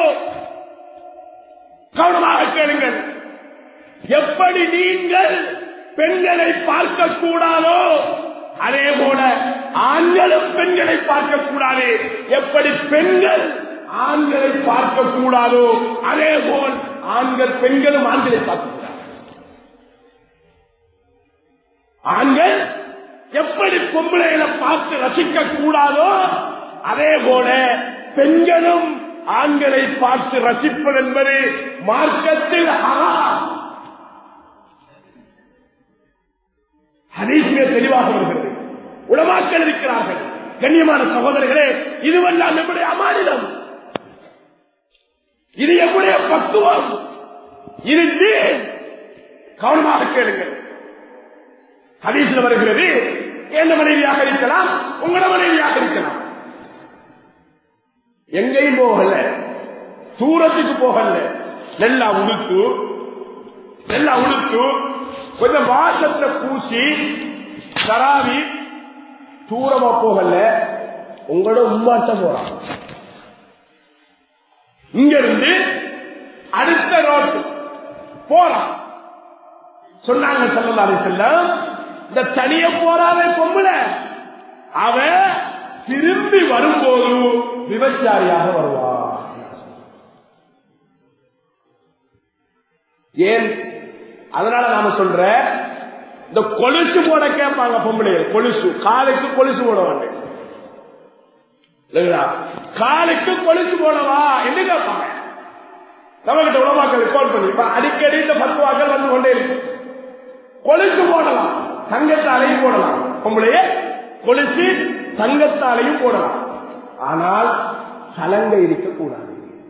Speaker 1: கவனமாக கேளுங்கள் எப்படி நீங்கள் பெண்களை பார்க்க கூடாதோ அதே போல ஆண்களும் பெண்களை பார்க்க கூடாது எப்படி பெண்கள் ஆண்களை பார்க்க கூடாதோ அதே போல் ஆண்கள் பெண்களும் ஆண்களை பார்க்க கூடாது ஆண்கள் எப்படி பொம்பளைகளை பார்த்து ரசிக்க கூடாதோ அதே போல பெண்களும் ஆண்களை பார்த்து ரசிப்பது என்பது மார்க்கத்தில் ஹதீஸ்மே தெளிவாக வருகிறது உலமாக்கள் இருக்கிறார்கள் கண்ணியமான சகோதரர்களே இதுவெல்லாம் நம்முடைய அமானிடம் இது எம்முடைய பக்குவம் இது தீன். கவனமாக கேளுங்கள் ஹதீஸ்ல வருகிறது எந்த மனைவியாக இருக்கலாம் உங்களோட மனைவியாக இருக்கலாம் எங்கேயும் போகல தூரத்துக்கு போகல நல்லா உடுத்து நல்லா உடுத்து கொஞ்சம் வாசத்தை பூசி தராவி தூரமா போகல உங்களோட உம்மாட்ட போறான் இங்க இருந்து அடுத்த ரோட்டு போறான் சொன்னாங்க சொல்லலாரு செல்லம் இந்த தனிய போறாவே பொம்பளை அவ திரும்பி வரும்போது விபச்சாரியாக வருவா ஏன் அதனால நாம சொல்ற இந்த கொலுசு போட கேட்பாங்க பொம்பளைகள் கொலுசு காலுக்கு கொலுசு போட வேண்டாம் இல்லைங்களா காலுக்கு கொலுசு போடவா என்று கேட்பாங்க நம்மகிட்ட உணவாக்கள் கால் பண்ணி இப்ப அடிக்கடி இந்த பத்துவாக்கள் வந்து கொண்டே இருக்கு கொலுசு போடலாம் தங்கத்தாலையும் போடலாம் பொம்பளைய கொலுசு தங்கத்தாலையும் போடலாம் ஆனால் சலங்கை இருக்கக்கூடாது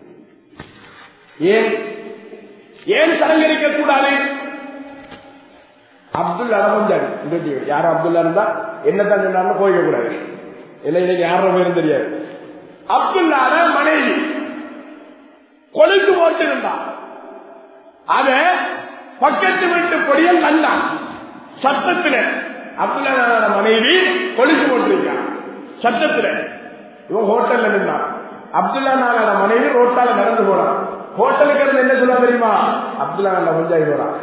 Speaker 1: ஏன் ஏன் சலங்கை இருக்கக்கூடாது அப்துல் அரமஞ்சாடி இந்த யாரும் அப்துல்லா இருந்தா என்னத்தான் சொன்னாலும் போய்க்க கூடாது இல்லை இன்னைக்கு யாரும் பேரும் தெரியாது அப்துல்லாத மனைவி கொலுசு போட்டிருந்தா அத பக்கத்து வீட்டு பொடியல் கண்டான் சத்தத்துல அப்துல்லா மனைவி கொலுசு போட்டிருக்கான் சத்தத்துல இவன் ஹோட்டல்ல நின்றான் அப்துல்லா நாளோட மனைவி ரோட்டால நடந்து போறான் ஹோட்டலுக்கு இருந்து என்ன சொல்ல தெரியுமா அப்துல்லா நாள பஞ்சாயி போறான்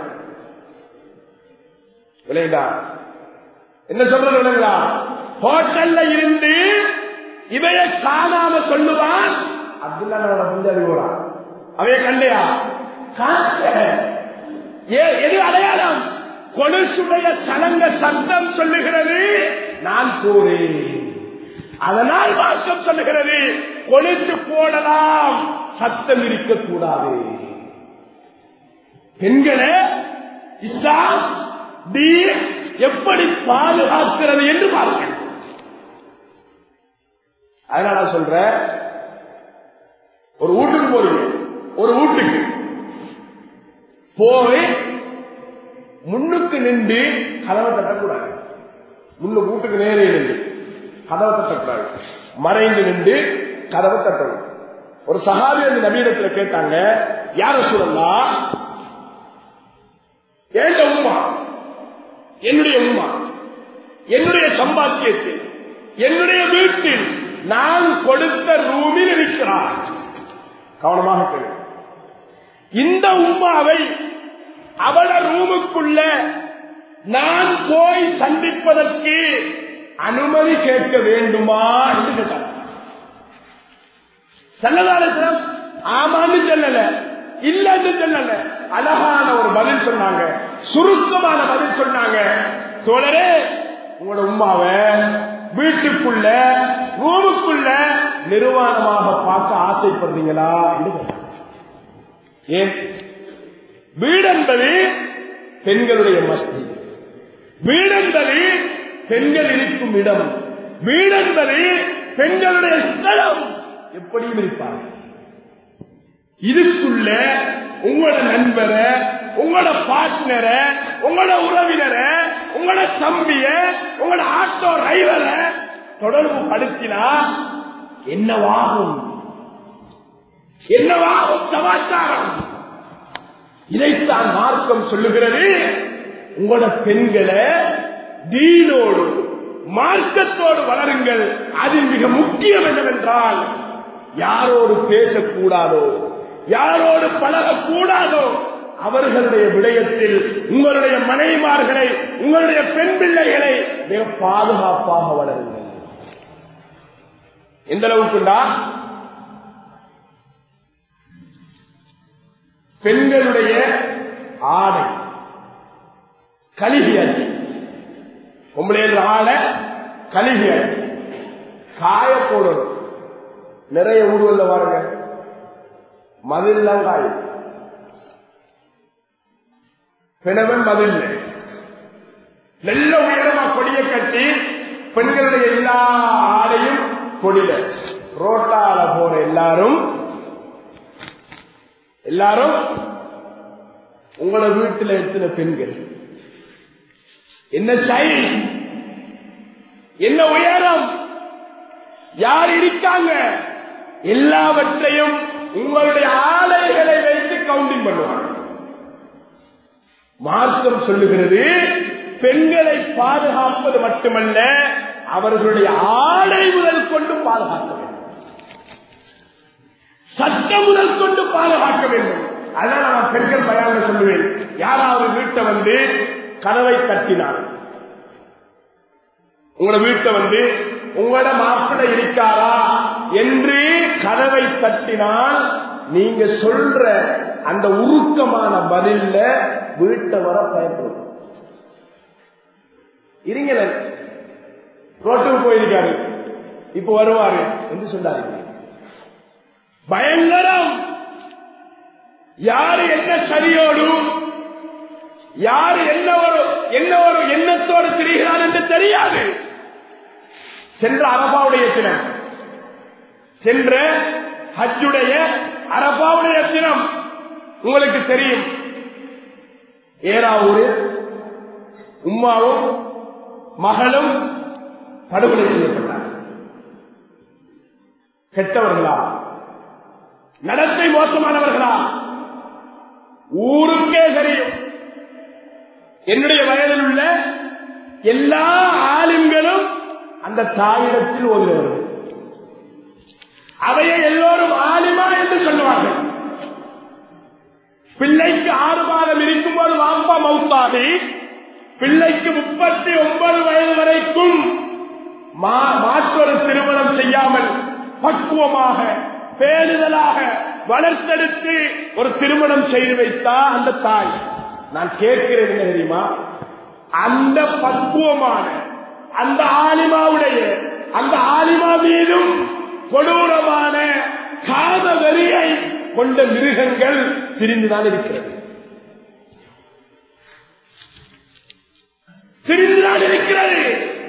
Speaker 1: இல்லைங்களா என்ன சொல்றது இல்லைங்களா ஹோட்டல்ல இருந்து இவைய காணாம சொல்லுவான் அப்துல்லா நாளோட பஞ்சாயி போறான் அவைய கண்டையா காட்ட ஏ- எது அடையாளம் கொலுசுடைய சலங்க சத்தம் சொல்லுகிறது நான் போறேன் அதனால் மார்க்கம் சொல்லுகிறது கொலுசு போடலாம் சத்தம் இருக்கக்கூடாது பெண்களை இஸ்லாம் தீன் எப்படி பாதுகாக்கிறது என்று பாருங்கள் அதனால நான் சொல்றேன் ஒரு வீட்டுக்கு போறீங்க ஒரு வீட்டுக்கு போய் முன்னுக்கு நின்று கதவை தட்டக்கூடாது முன்னு வீட்டுக்கு நேரே நின்று கதவை தட்டக்கூடாது மறைந்து நின்று கதவை தட்டணும் ஒரு சகாபி அந்த நபீனத்துல கேட்டாங்க யார சொல்லலாம் ஏண்ட உமா என்னுடைய உமா என்னுடைய சம்பாத்தியத்தில் என்னுடைய வீட்டில் நான் கொடுத்த ரூமில் இருக்கிறார் கவனமாக கேளு இந்த உமாவை அவள ரூமுக்குள்ள நான் போய் சந்திப்பதற்கு அனுமதி கேட்க வேண்டுமா என்று கேட்டார் செல்லதாலும் ஆமான்னு சொல்லல இல்லன்னு சொல்லல அழகான ஒரு பதில் சொன்னாங்க சுருக்கமான பதில் சொன்னாங்க தோழரே உங்களோட உமாவை வீட்டுக்குள்ள ரூமுக்குள்ள நிர்வாணமாக பார்க்க ஆசைப்படுறீங்களா என்று கேட்டாங்க. ஏன் வீடு என்பது பெண்களுடைய மஸ்தி வீடு என்பது பெண்கள் இருக்கும் இடம் வீடு என்பது பெண்களுடைய ஸ்தலம் எப்படியும் இருப்பாங்க இதுக்குள்ள உங்களோட நண்பரை உங்களோட பார்ட்னரை உங்களோட உறவினரை உங்களோட தம்பிய உங்களோட ஆட்டோ டிரைவரை தொடர்பு படுத்தினா என்னவாகும் என்னவாகும் சமாச்சாரம் இதைத்தான் மார்க்கம் சொல்லுகிறது உங்களோட பெண்களை தீனோடு மார்க்கத்தோடு வளருங்கள் அதில் மிக முக்கியம் என்னவென்றால் யாரோடு பேசக்கூடாதோ யாரோடு பழகக்கூடாதோ அவர்களுடைய விடயத்தில் உங்களுடைய மனைவிமார்களை உங்களுடைய பெண் பிள்ளைகளை மிக பாதுகாப்பாக வளருங்கள் எந்த அளவுக்குண்டா பெண்களுடைய ஆடை கலிகி அடி உங்களுடைய ஆடை கலிகி அடி காய போடணும் நிறைய ஊர்வல்ல பாருங்க மதில்லாம் காயும் பிணவன் மதில் நல்ல உயரமா கொடியை கட்டி பெண்களுடைய எல்லா ஆடையும் கொடியில ரோட்டால போற எல்லாரும் எல்லாரும் உங்களோட வீட்டுல எத்தனை பெண்கள் என்ன ஸ்டைல் என்ன உயரம் யார் இருக்காங்க எல்லாவற்றையும் உங்களுடைய ஆலைகளை வைத்து கவுண்டிங் பண்ணுவாங்க மார்க்கம் சொல்லுகிறது பெண்களை பாதுகாப்பது மட்டுமல்ல அவர்களுடைய ஆடை முதல் கொண்டு பாதுகாக்க வேண்டும் சட்டம் முதல் கொண்டு பாதுகாக்க வேண்டும் அதான் நான் பெண்கள் பயாங்க சொல்லுவேன் யாராவது வீட்டை வந்து கதவை தட்டினார் உங்களோட வீட்டை வந்து உங்களோட மாப்பிள்ளை இருக்காரா என்று கதவை தட்டினால் நீங்க சொல்ற அந்த உருக்கமான பதில்ல வீட்டை வர பயப்படும் இருங்கள ரோட்டுக்கு போயிருக்காரு இப்ப வருவாரு என்று சொன்னாரு பயங்கரம் யாரு என்ன சரியோடு யாரு என்ன ஒரு என்ன ஒரு எண்ணத்தோடு திரிகிறார் என்று தெரியாது சென்ற அரபாவுடைய தினம் சென்ற ஹஜ்ஜுடைய அரபாவுடைய தினம் உங்களுக்கு தெரியும் ஏறாவூரு உம்மாவும் மகளும் படுகொலை செய்யப்பட்டார் கெட்டவர்களா நடத்தை மோசமானவர்களா ஊருக்கே தெரியும் என்னுடைய வயதில் உள்ள எல்லா ஆளுங்களும் அந்த தாயிடத்தில் ஓதுகிறவர்கள் அவையை எல்லோரும் ஆலிமா என்று சொல்லுவார்கள் பிள்ளைக்கு ஆறு மாதம் இருக்கும்போது வாப்பா மவுத்தாகி பிள்ளைக்கு முப்பத்தி ஒன்பது வயது வரைக்கும் மா- மாற்றொரு திருமணம் செய்யாமல் பக்குவமாக பேணுதலாக வளர்த்தெடுத்து ஒரு திருமணம் செய்து வைத்தா அந்த தாய் நான் கேட்கிறேன் என்ன தெரியுமா அந்த பக்குவமான அந்த ஆலிமாவுடைய அந்த ஆலிமா மீதும் கொடூரமான காத வெறியை கொண்ட மிருகங்கள் பிரிந்துதான் இருக்கிறது பிரிந்துதான் இருக்கிறது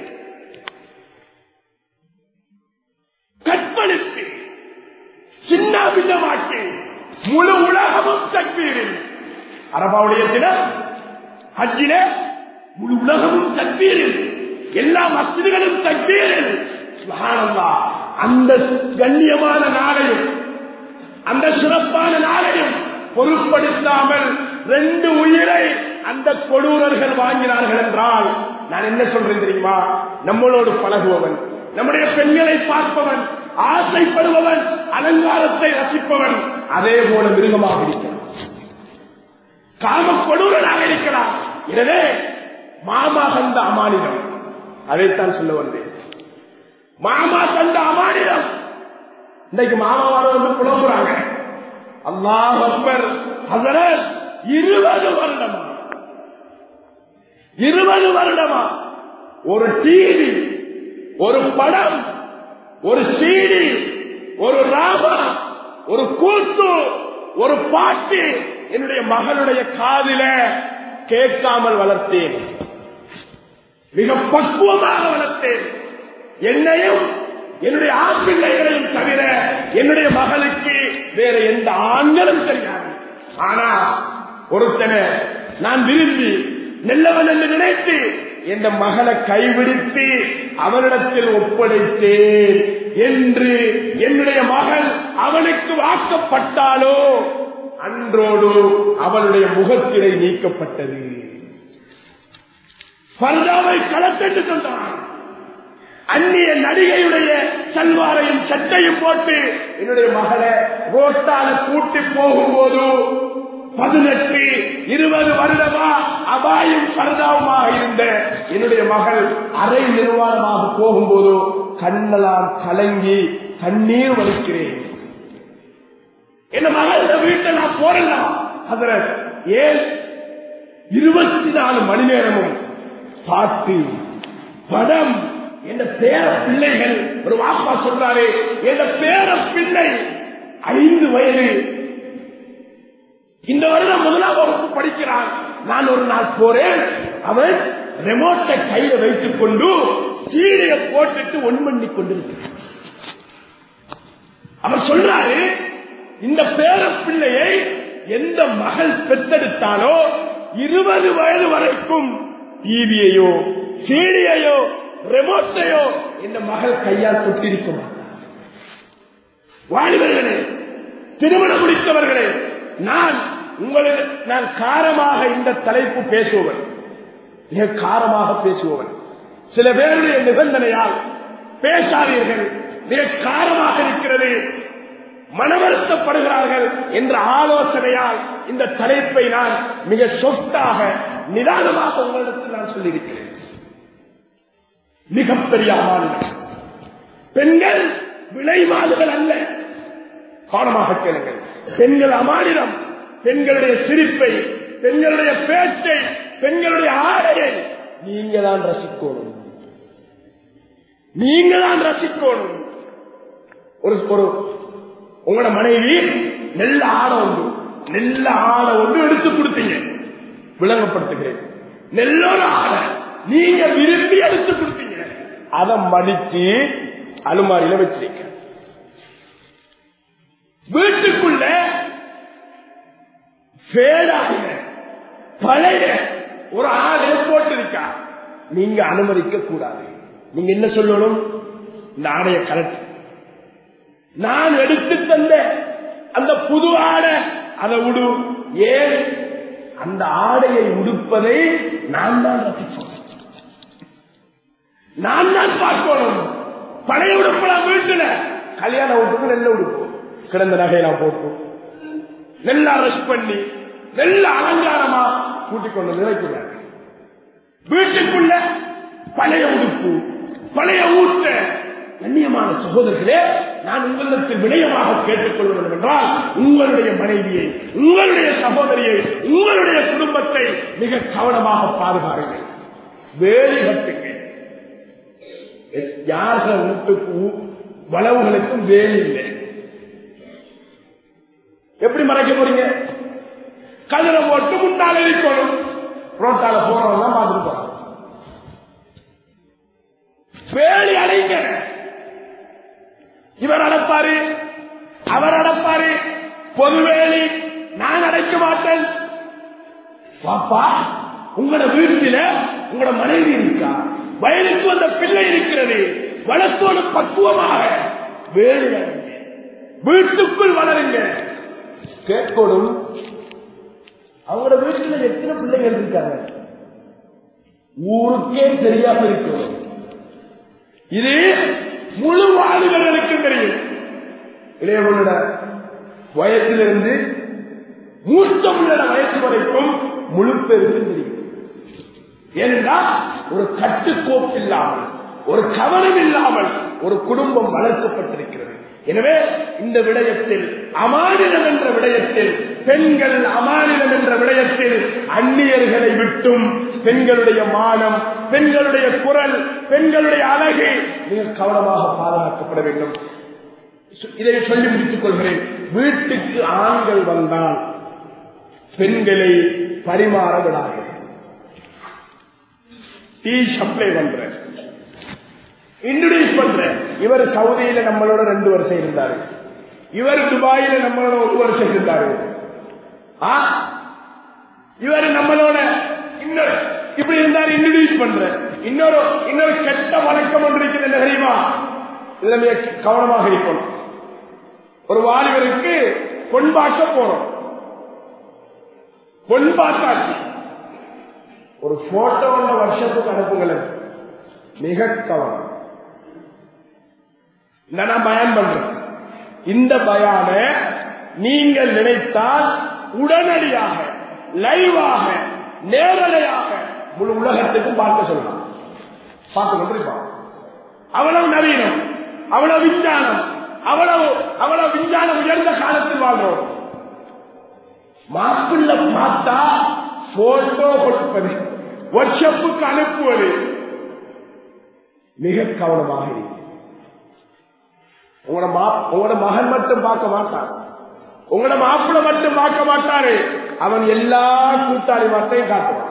Speaker 1: கற்பழித்து சின்ன பின்னமாக்கி முழு உலகமும் தக்பீரில் அரபாவுடைய தினம் ஹஜ்ஜில முழு உலகமும் தக்பீரில் எல்லா மசிதிகளும் தக்பீரில் சுப்ஹானல்லாஹ். அந்த கண்ணியமான நாளையும் அந்த சிறப்பான நாளையும் பொருட்படுத்தாமல் ரெண்டு உயிரை அந்த கொடூரர்கள் வாங்கினார்கள் என்றால் நான் என்ன சொல்றேன் தெரியுமா நம்மளோடு பழகுபவன் நம்முடைய பெண்களை பார்ப்பவன் ஆசைப்படுபவன் அலங்காரத்தை ரசிப்பவன் அதே போல மிருகமாக இருக்கிறான் காம கொடூரனாக இருக்கிறான் எனவே மாமா கந்த அமானிடம் அதைத்தான் சொல்ல வந்தேன் மாமா கந்த அமானிடம் இன்னைக்கு மாமாவார வந்து புலம்புறாங்க அல்லாஹ் அக்பர் ஹசரத் இருபது வருடமா இருபது வருடமா ஒரு டிவி ஒரு படம் ஒரு சீடி ஒரு ராமா ஒரு கூத்து ஒரு பாட்டு என்னுடைய மகளுடைய காதில கேட்காமல் வளர்த்தேன் மிக பக்குவமாக வளர்த்தேன் என்னையும் என்னுடைய ஆண் பிள்ளைகளையும் தவிர என்னுடைய மகளுக்கு வேற எந்த ஆண்களும் தெரியாது ஆனா ஒருத்தனை நான் விரும்பி நல்லவன் என்று நினைத்து என் மகளை கைவிடுத்து அவனிடத்தில் ஒப்படைத்தேன் என்று என்னுடைய மகள் அவனுக்கு வாக்கப்பட்டாலோ அன்றோடு அவளுடைய முகத்திரை நீக்கப்பட்டது பர்தாவை களத்தெட்டு சொன்னான் அந்நிய நடிகையுடைய சல்வாரையும் சட்டையும் போட்டு என்னுடைய மகளை ரோட்டால கூட்டி போகும்போது பதினெட்டு இருபது வருடமா அபாயும் பரதாவுமாக இருந்த என்னுடைய மகள் அரை நிர்வாணமாக போகும்போது கண்ணெல்லாம் கலங்கி கண்ணீர் வலிக்கிறேன் என் மகள் வீட்டை நான் போறலாம் அதுல ஏன் இருபத்தி நாலு மணி நேரமும் பாட்டு படம் என் பேர பிள்ளைகள் ஒரு வாப்பா சொல்றாரு என் பேர பிள்ளை ஐந்து வயது இந்த வருடம் முதலாம் வகுப்பு படிக்கிறான் நான் ஒரு நாள் போறேன் அவன் ரிமோட்டை கையில வைத்துக் கொண்டு சீடைய போட்டுட்டு ஒன் பண்ணி கொண்டிருக்கிறான் அவர் சொல்றாரு இந்த பேர பிள்ளையை எந்த மகள் பெற்றெடுத்தாலோ இருபது வயது வரைக்கும் டிவியையோ சீடியையோ ரிமோட்டையோ இந்த மகள் கையால் தொட்டிருக்க மாட்டார் வாலிபர்களே திருமணம் முடித்தவர்களே நான் உங்களுக்கு நான் காரமாக இந்த தலைப்பு பேசுபவன் மிக காரமாக பேசுபவன் சில பேருடைய நிபந்தனையால் பேசாதீர்கள் மிக காரமாக இருக்கிறது மனவருத்தப்படுகிறார்கள் என்ற ஆலோசனையால் இந்த தலைப்பை நான் மிக சொத்தாக நிதானமாக உங்களிடத்தில் நான் சொல்லியிருக்கிறேன் மிகப்பெரிய அமானிடம் பெண்கள் விளைவாதுகள் அல்ல கவனமாக கேளுங்கள் பெண்கள் அமானிடம் பெண்களுடைய சிரிப்பை பெண்களுடைய பேச்சை பெண்களுடைய ஆடையை நீங்க தான் ரசிக்கணும் நீங்க தான் ரசிக்கணும் ஒரு ஒரு உங்களோட மனைவி நெல்ல ஆடை உண்டு நெல்ல ஆடை ஒன்று எடுத்து கொடுத்தீங்க விளங்கப்படுத்துகிறேன் நெல்லோட ஆடை நீங்க விரும்பி எடுத்து கொடுத்தீங்க அதை மடிச்சு அலுமாரியில வச்சிருக்க வீட்டுக்குள்ள பேடாக பழைய ஒரு ஆளை போட்டிருக்கா நீங்க அனுமதிக்க கூடாது நீங்க என்ன சொல்லணும் இந்த ஆடைய கலட்டு நான் எடுத்து தந்த அந்த புது ஆடை அதை உடு ஏன் அந்த ஆடையை உடுப்பதை நான் தான் ரசிப்போம் நான் தான் பார்க்கணும் பழைய உடுப்பலாம் வீட்டுல கல்யாண உடுப்பு நெல்ல உடுப்பு கிடந்த நகையெல்லாம் போட்டு நெல்லா ரஷ் பண்ணி நல்ல அலங்காரமா கூட்டிக் கொண்டு நினைக்கிறார் வீட்டுக்குள்ள பழைய உடுப்பு பழைய ஊட்ட கண்ணியமான சகோதரர்களே நான் உங்களிடத்தில் விடயமாக கேட்டுக்கொள்ள வேண்டும் என்றால் உங்களுடைய மனைவியை உங்களுடைய சகோதரியை உங்களுடைய குடும்பத்தை மிக கவனமாக பாதுகாருங்கள் வேலி கட்டுங்க யார்கள் வீட்டுக்கு வளவுகளுக்கும் வேலி இல்லை எப்படி மறைக்க போறீங்க கதிர போட்டு முன்னால இருக்கணும் ரோட்டால போறவங்க பார்த்துட்டு போறாங்க வேலி அடைங்க இவர் அடைப்பாரு அவர் அடைப்பாரு பொதுவேலி நான் அடைக்க மாட்டேன் பாப்பா உங்களோட வீட்டில உங்களோட மனைவி இருக்கா வயலுக்கு வந்த பிள்ளை இருக்கிறது வளர்த்தோடு பக்குவமாக வேலி அடைங்க வீட்டுக்குள் வளருங்க கேட்கணும் அவங்களோட வீட்டுல எத்தனை பிள்ளைகள் இருக்காங்க ஊருக்கே தெரியாம இருக்கும் இது முழு வாலிபர்களுக்கு தெரியும் இளையவனோட வயசிலிருந்து மூத்த பிள்ளோட வயசு வரைக்கும் முழு பேருக்கும் தெரியும் ஏனென்றால் ஒரு கட்டுக்கோப்பு இல்லாமல் ஒரு கவனம் இல்லாமல் ஒரு குடும்பம் வளர்க்கப்பட்டிருக்கிறது எனவே இந்த விடயத்தில் அமானிடம் என்ற விடயத்தில் பெண்கள் அமானிடம் என்ற விடயத்தில் அந்நியர்களை விட்டும் பெண்களுடைய மானம் பெண்களுடைய குரல் பெண்களுடைய அழகு மிக கவனமாக பாதுகாக்கப்பட வேண்டும் இதை சொல்லி முடித்துக் கொள்கிறேன் வீட்டுக்கு ஆண்கள் வந்தால் பெண்களை பரிமாற விடார்கள் டீ சப்ளை பண்ற இன்ட்ரோடியூஸ் பண்ற இவர் சவுதியில நம்மளோட ரெண்டு வருஷம் இருந்தாரு இவர் துபாயில நம்மளோட ஒரு வருஷம் இருந்தாரு ஆ? இவர் நம்மளோட இன்னொரு இப்படி இருந்தாரு இன்ட்ரோடியூஸ் பண்ற இன்னொரு இன்னொரு கெட்ட வழக்கம் ஒன்று இருக்கிறது என்ன தெரியுமா இதுல மிக கவனமாக இருக்கணும் ஒரு வாலிபருக்கு பொன் பார்க்க போறோம் பொன் பார்த்தாச்சு ஒரு போட்டோ உள்ள வருஷத்துக்கு அனுப்புங்களேன் மிக கவனம் இந்த நான் பயம் பண்றேன் இந்த பயான நீங்கள் நினைத்தால் உடனடியாக லைவாக நேரடியாக முழு உலகத்துக்கும் பார்க்க சொல்லலாம் பார்த்து கொண்டிருப்பான் அவ்வளவு நவீனம் அவ்வளவு விஞ்ஞானம் அவ்வளவு அவ்வளவு விஞ்ஞானம் உயர்ந்த காலத்தில் வாழ்றோம் மாப்பிள்ள பார்த்தா போட்டோ கொடுப்பது வாட்ஸ்அப்புக்கு அனுப்புவது மிக கவனமாக இருக்கு உங்களோட மா- உங்களோட மகன் மட்டும் பார்க்க மாட்டான் உங்களோட மாப்பிள்ள மட்டும் பார்க்க மாட்டாரு அவன் எல்லா கூட்டாளி மாட்டையும் காட்டுவான்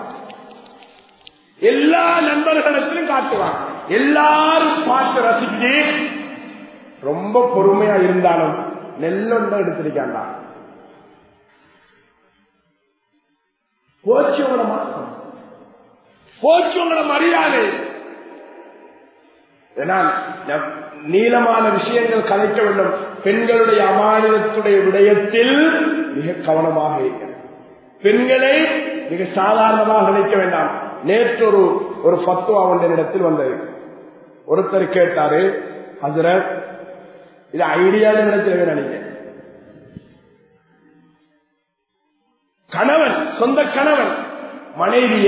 Speaker 1: எல்லா நண்பர்களிடத்திலும் காட்டுவான் எல்லாரும் பார்த்து ரசிச்சு ரொம்ப பொறுமையா இருந்தாலும் நெல்லொண்ட எடுத்திருக்காண்டா போச்சு உங்களோட மாற்றம் போச்சு உங்களோட மரியாதை ஏனால் நம் நீளமான விஷயங்கள் கலைக்க வேண்டும் பெண்களுடைய அமானியத்துடைய விடயத்தில் மிக கவனமாக இருக்க பெண்களை மிக சாதாரணமாக நினைக்க வேண்டாம் நேற்று ஒரு ஒரு பத்துவா ஒன்றினிடத்தில் வந்தது ஒருத்தர் கேட்டாரு ஹசரத் இது ஐடியான்னு நினைக்கிறவே நினைக்கிறேன் கணவன் சொந்த கணவன் மனைவிய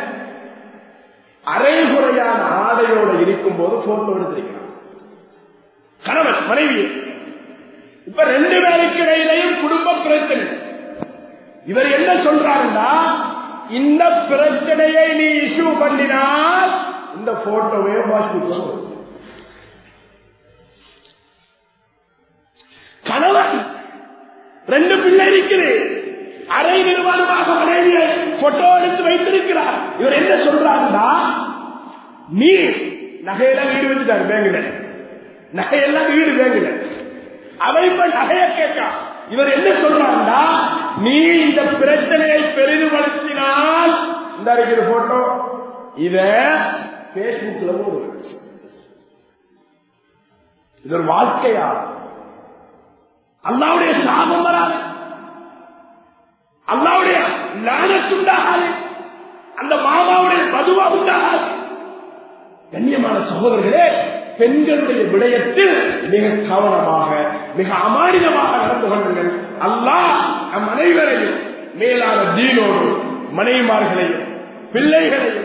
Speaker 1: அரைகுறையான ஆடையோட இருக்கும் போது போட்டோ எடுத்திருக்கிறான் கணவன் மனைவி இப்ப ரெண்டு பேருக்கு இடையிலையும் குடும்ப பிரச்சனை இவர் என்ன சொல்றாருன்னா இந்த பிரச்சனையை நீ இஷ்யூ பண்ணினால் இந்த போட்டோவே வாசிப்பு கணவன் ரெண்டு பிள்ளை இருக்குது அரை நிர்வாணமாக மனைவியை போட்டோ எடுத்து வைத்திருக்கிறார் இவர் என்ன சொல்றாருன்னா நீ நகையெல்லாம் வீடு வச்சுட்டாரு பேங்குல நகையெல்லாம் வீடு பேங்குல அவன் இப்ப நகைய கேட்கா இவர் என்ன சொல்றாருன்னா நீ இந்த பிரச்சனையை பெரிதுபடுத்தினால் இந்த இருக்கிற போட்டோ இத பேஸ்புக்ல போடு இது ஒரு வாழ்க்கையா அல்லாவுடைய சாபம் வராது அல்லாவுடைய லானத்து உண்டாகாது அந்த மாமாவுடைய மதுவா உண்டாகாது கண்ணியமான சகோதரர்களே பெண்களுடைய விடயத்தில் மிக கவனமாக மிக அமானிதமாக நடந்து கொள்ளுங்கள் அல்லாஹ் நம் அனைவரையும் மேலான தீனோடு மனைவிமார்களையும் பிள்ளைகளையும்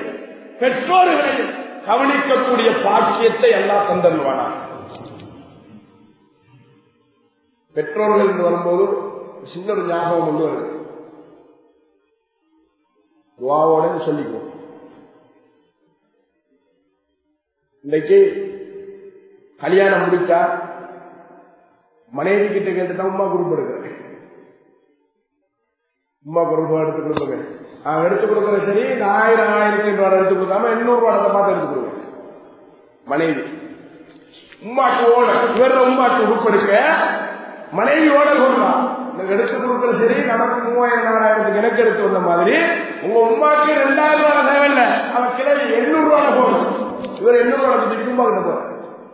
Speaker 1: பெற்றோர்களையும் கவனிக்கக்கூடிய பாக்கியத்தை எல்லாம் தந்தருவானார் பெற்றோர்கள் என்று வரும்போது சின்ன ஒரு ஞாபகம் கொண்டு வருது துவாவோட சொல்லிக்கோ இன்னைக்கு கல்யாணம் முடிச்சா மனைவி கிட்ட கேட்டுதான் உமா குரூப் எடுக்கிறேன் உமா குரூப் எடுத்து கொடுப்பேன் அவன் எடுத்து கொடுக்கறது சரி இந்த ஆயிரம் ஆயிரத்தி ஐநூறு எடுத்து கொடுக்காம எண்ணூறு ரூபாய் பார்த்து எடுத்து கொடுவேன் மனைவி உமாக்கு ஓட இவர உமாக்கு உடுப்படுக்க மனைவி ஓட கொடுக்கலாம் நீங்க எடுத்து கொடுக்கற சரி நமக்கு மூவாயிரம் நாலாயிரத்துக்கு எனக்கு எடுத்து வந்த மாதிரி உங்க உமாக்கு ரெண்டாயிரம் ரூபாய் தேவையில்ல அவன் கிளவி எண்ணூறு ரூபாய் போகணும் இவர் எண்ணூறு ரூபாய் கொடுத்து உமா கிட்ட போற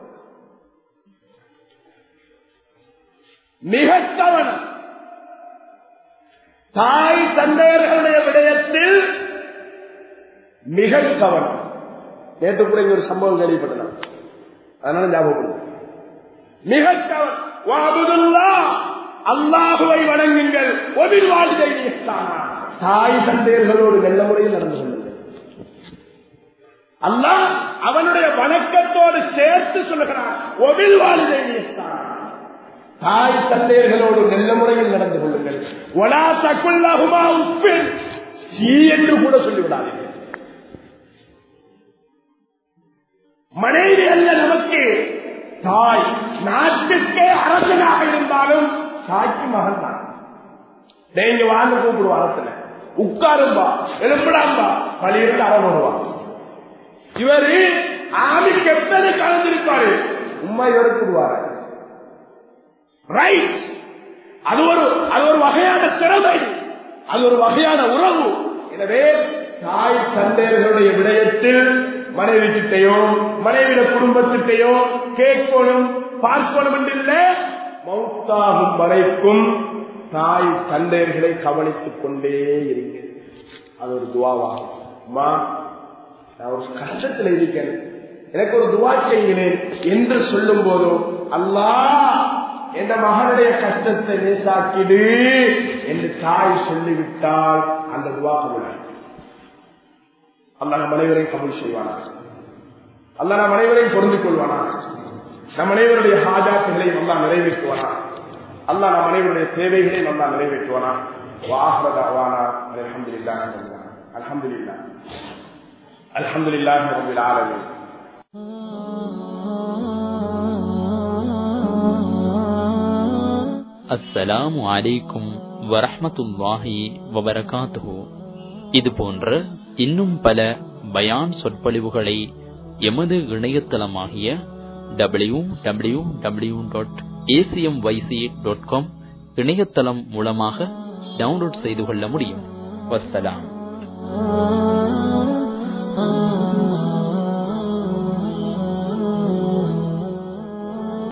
Speaker 1: மிக கவனம் தாய் தந்தையர்களுடைய விடயத்தில் மிக கவனம் நேற்று கூட இங்க ஒரு சம்பவம் கேள்விப்பட்டேன் அதனால ஞாபகம் மிக கவனம் அல்லாஹுவை வணங்குங்கள் ஒபில் வாழ்க்கை தாய் தந்தையர்களோடு நல்ல முறையில் நடந்து கொள்ளுங்கள் அல்லாஹ் அவனுடைய வணக்கத்தோடு சேர்த்து சொல்லுகிறான் ஒபில் வாழ்க்கை தாய் தந்தையர்களோடு நல்ல முறையில் நடந்து கொள்ளுங்கள் ஒலா தக்குல்லாகுமா உப்பில் சீ என்று கூட சொல்லிவிடாதீர்கள் மனைவி அல்ல நமக்கு தாய் நாட்டுக்கே அரசனாக இருந்தாலும் தாய்க்கு மகன் தான் நீங்க வாழ்ந்து கூப்பிடுவா அரசன உட்காரும்பா எழுப்பிடாம்பா பழியிருந்து அறப்படுவா இவரு ஆமி கெட்டது கலந்திருப்பாரு உண்மை இவருக்குடுவாரு ரைட் அது ஒரு அது ஒரு வகையான திறமை அது ஒரு வகையான உறவு எனவே தாய் தந்தையர்களுடைய விடயத்தில் மனைவி கிட்டையோ மனைவிட குடும்பத்திட்டையோ கேட்கணும் பார்க்கணும் என்றில்ல மௌத்தாகும் வரைக்கும் தாய் தந்தையர்களை கவனித்துக் கொண்டே இருங்க அது ஒரு துவாவாகும் அம்மா நான் ஒரு கஷ்டத்தில் இருக்கிறேன் எனக்கு ஒரு துவா செய்கிறேன் என்று சொல்லும் போதும் அல்லா என் மகனுடைய கஷ்டத்தை லேசாக்கிடு என்று தாய் சொல்லிவிட்டால் அந்த துவா கபுல் அல்ல நம் அனைவரையும் கபுல் செய்வானா அல்ல நம் அனைவரையும் பொருந்து கொள்வானா நம் அனைவருடைய ஹாஜாத்துகளையும் நல்லா நிறைவேற்றுவானா அல்ல நம் அனைவருடைய தேவைகளையும் நல்லா நிறைவேற்றுவானா வாஹரதாவானா அலமதுல்லா அலமதுல்லா அலமதுல்லா ரபில் ஆலமின்
Speaker 2: அஸ்ஸலாமு அலைக்கும் வரஹ்மத்துல்லாஹி வபரகாத்துஹு இது போன்ற இன்னும் பல பயான் சொற்பொழிவுகளை எமது இணையதளமாகிய W W W dot ACM YC dot com இணையதளம் மூலமாக டவுன்லோட் செய்து கொள்ள முடியும் வஸ்ஸலாம்